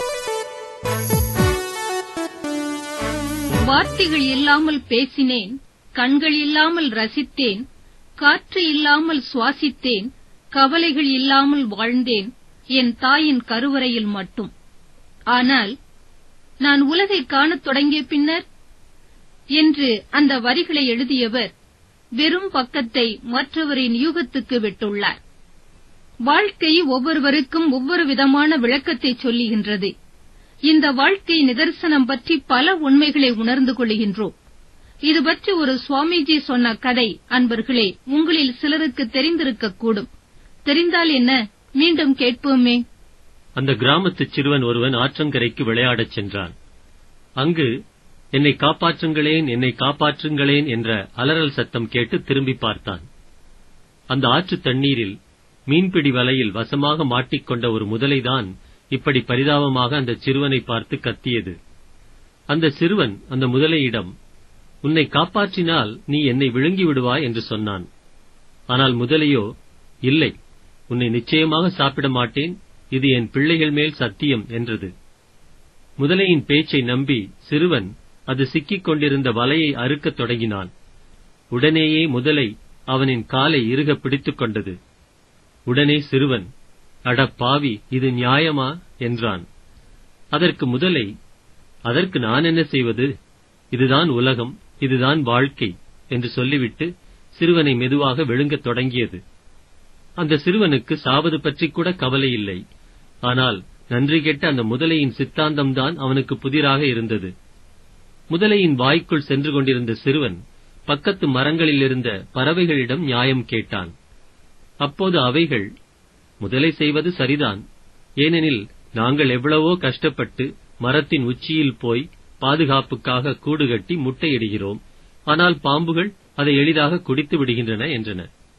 வார்த்தைகள் இல்லாமல் பேசினேன் கண்கள் இல்லாமல் ரசித்தேன் காற்று இல்லாமல் சுவாசித்தேன் கவலைகள் இல்லாமல் வாழ்ந்தேன் என் தாயின் கருவறையில் மட்டும் ஆனால் நான் உலகை காணத் தொடங்கிய பின்னர் என்று அந்த வரிகளை எழுதியவர் வெறும் பக்கத்தை மற்றவரின் யூகத்துக்கு விட்டுள்ளார் வாழ்க்கை ஒவ்வொருவருக்கும் ஒவ்வொரு விதமான விளக்கத்தை சொல்லுகின்றது இந்த வாழ்க்கை நிதர்சனம் பற்றி பல உண்மைகளை உணர்ந்து கொள்கின்றோம் இது பற்றி ஒரு சுவாமிஜி சொன்ன கதை அன்பர்களே உங்களில் சிலருக்கு தெரிந்திருக்கக்கூடும் தெரிந்தால் என்ன மீண்டும் கேட்போமே அந்த கிராமத்து சிறுவன் ஒருவன் ஆற்றங்கரைக்கு விளையாடச் சென்றான் அங்கு என்னை காப்பாற்றுங்களேன் என்னை காப்பாற்றுங்களேன் என்ற அலறல் சத்தம் கேட்டு திரும்பி பார்த்தான் அந்த ஆற்று தண்ணீரில் மீன்பிடி வலையில் வசமாக மாட்டிக்கொண்ட ஒரு முதலைதான் இப்படி பரிதாபமாக அந்த சிறுவனை பார்த்து கத்தியது அந்த சிறுவன் அந்த முதலையிடம் உன்னை காப்பாற்றினால் நீ என்னை விழுங்கி விடுவாய் என்று சொன்னான் ஆனால் முதலையோ இல்லை உன்னை நிச்சயமாக சாப்பிட மாட்டேன் இது என் பிள்ளைகள் மேல் சத்தியம் என்றது முதலையின் பேச்சை நம்பி சிறுவன் அது சிக்கிக் கொண்டிருந்த வலையை அறுக்கத் தொடங்கினான் உடனேயே முதலை அவனின் காலை இறுக பிடித்துக் கொண்டது உடனே சிறுவன் அட பாவி இது நியாயமா என்றான் அதற்கு முதலை அதற்கு நான் என்ன செய்வது இதுதான் உலகம் இதுதான் வாழ்க்கை என்று சொல்லிவிட்டு சிறுவனை மெதுவாக விழுங்கத் தொடங்கியது அந்த சிறுவனுக்கு சாவது பற்றி கூட கவலை இல்லை ஆனால் நன்றி கெட்ட அந்த முதலையின் சித்தாந்தம்தான் அவனுக்கு புதிராக இருந்தது முதலையின் வாய்க்குள் சென்று கொண்டிருந்த சிறுவன் பக்கத்து மரங்களில் இருந்த பறவைகளிடம் நியாயம் கேட்டான் அப்போது அவைகள் முதலை செய்வது சரிதான் ஏனெனில் நாங்கள் எவ்வளவோ கஷ்டப்பட்டு மரத்தின் உச்சியில் போய் பாதுகாப்புக்காக கூடு கட்டி முட்டையிடுகிறோம் ஆனால் பாம்புகள் அதை எளிதாக குடித்து விடுகின்றன என்றன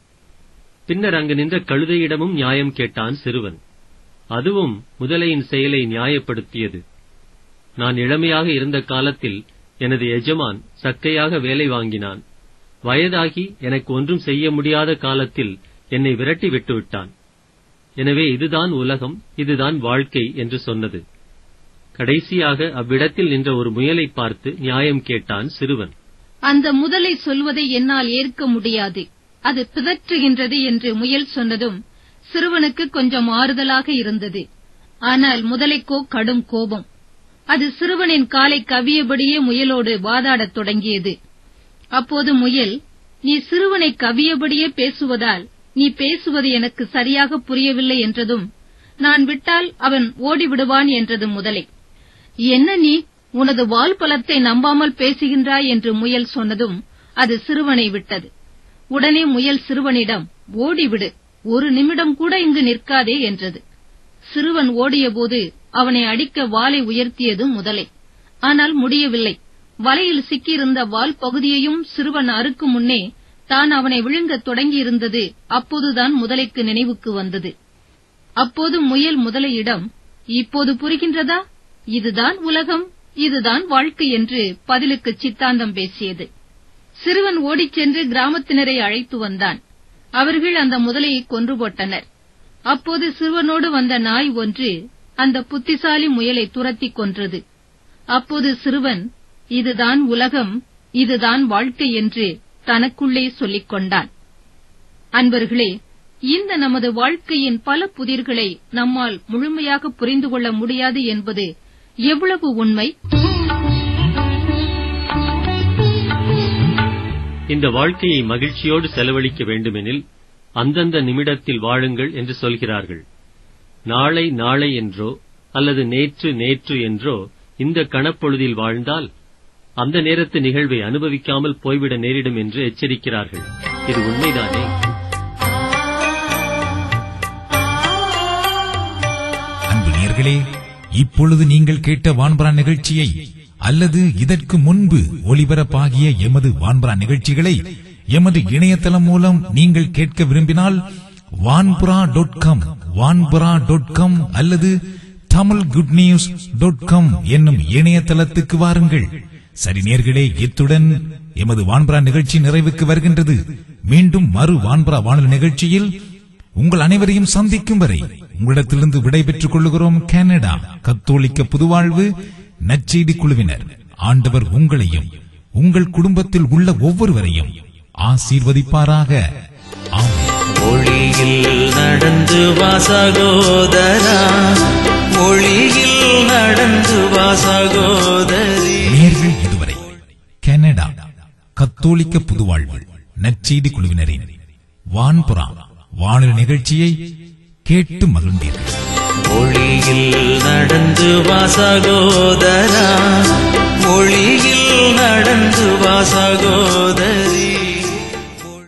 பின்னர் அங்கு நின்ற கழுதையிடமும் நியாயம் கேட்டான் சிறுவன் அதுவும் முதலையின் செயலை நியாயப்படுத்தியது நான் இளமையாக இருந்த காலத்தில் எனது எஜமான் சக்கையாக வேலை வாங்கினான் வயதாகி எனக்கு ஒன்றும் செய்ய முடியாத காலத்தில் என்னை விரட்டி விட்டுவிட்டான் எனவே இதுதான் உலகம் இதுதான் வாழ்க்கை என்று சொன்னது கடைசியாக அவ்விடத்தில் நின்ற ஒரு முயலை பார்த்து நியாயம் கேட்டான் சிறுவன் அந்த முதலை சொல்வதை என்னால் ஏற்க முடியாது அது பிதற்றுகின்றது என்று முயல் சொன்னதும் சிறுவனுக்கு கொஞ்சம் ஆறுதலாக இருந்தது ஆனால் முதலைக்கோ கடும் கோபம் அது சிறுவனின் காலை கவியபடியே முயலோடு வாதாடத் தொடங்கியது அப்போது முயல் நீ சிறுவனை கவியபடியே பேசுவதால் நீ பேசுவது எனக்கு சரியாக புரியவில்லை என்றதும் நான் விட்டால் அவன் ஓடிவிடுவான் என்றது முதலை என்ன நீ உனது வால் பலத்தை நம்பாமல் பேசுகின்றாய் என்று முயல் சொன்னதும் அது சிறுவனை விட்டது உடனே முயல் சிறுவனிடம் ஓடிவிடு ஒரு நிமிடம் கூட இங்கு நிற்காதே என்றது சிறுவன் ஓடியபோது அவனை அடிக்க வாளை உயர்த்தியது முதலை ஆனால் முடியவில்லை வலையில் சிக்கியிருந்த வால் பகுதியையும் சிறுவன் அறுக்கும் முன்னே தான் அவனை விழுங்கத் தொடங்கியிருந்தது அப்போதுதான் முதலைக்கு நினைவுக்கு வந்தது அப்போது முயல் முதலையிடம் இப்போது புரிகின்றதா இதுதான் உலகம் இதுதான் வாழ்க்கை என்று பதிலுக்கு சித்தாந்தம் பேசியது சிறுவன் ஓடிச் சென்று கிராமத்தினரை அழைத்து வந்தான் அவர்கள் அந்த முதலையை கொன்று போட்டனர் அப்போது சிறுவனோடு வந்த நாய் ஒன்று அந்த புத்திசாலி முயலை துரத்திக் கொன்றது அப்போது சிறுவன் இதுதான் உலகம் இதுதான் வாழ்க்கை என்று தனக்குள்ளே சொல்லிக் கொண்டான் அன்பர்களே இந்த நமது வாழ்க்கையின் பல புதிர்களை நம்மால் முழுமையாக புரிந்து கொள்ள முடியாது என்பது எவ்வளவு உண்மை இந்த வாழ்க்கையை மகிழ்ச்சியோடு செலவழிக்க வேண்டுமெனில் அந்தந்த நிமிடத்தில் வாழுங்கள் என்று சொல்கிறார்கள் நாளை நாளை என்றோ அல்லது நேற்று நேற்று என்றோ இந்த கணப்பொழுதில் வாழ்ந்தால் அந்த நேரத்து நிகழ்வை அனுபவிக்காமல் போய்விட நேரிடும் என்று எச்சரிக்கிறார்கள் இது உண்மைதானே அன்பு நேர்களே இப்பொழுது நீங்கள் கேட்ட வான்பரா நிகழ்ச்சியை அல்லது இதற்கு முன்பு ஒளிபரப்பாகிய எமது வான்பரா நிகழ்ச்சிகளை எமது இணையதளம் மூலம் நீங்கள் கேட்க விரும்பினால் வான்புரா டாட் காம் வான்புரா டாட் காம் அல்லது Tamil good news dot com என்னும் இணையதளத்துக்கு வாருங்கள் சரி நேர்களே இத்துடன் எமது வான்பரா நிகழ்ச்சி நிறைவுக்கு வருகின்றது மீண்டும் மறு வான்பரா வானொலி நிகழ்ச்சியில் உங்கள் அனைவரையும் சந்திக்கும் வரை உங்களிடத்திலிருந்து விடைபெற்றுக் கொள்கிறோம் கனடா கத்தோலிக்க புதுவாழ்வு நற்செய்தி குழுவினர் ஆண்டவர் உங்களையும் உங்கள் குடும்பத்தில் உள்ள ஒவ்வொருவரையும் ஆசீர்வதிப்பாராக ஆமென் ஒளியில் நடந்து வா சகோதரா ஒளியில் நடந்து வா சகோதரி நேர்கள் இதுவரை கனடா கத்தோலிக்க புதுவாழ்வு நற்செய்தி குழுவினரின் வான்புறா வானொலி நிகழ்ச்சியை கேட்டு மகிழ்ந்தீர்கள் ஒளியில் நடந்து வா சகோதரா ஒளியில் நடந்து வா சகோதரி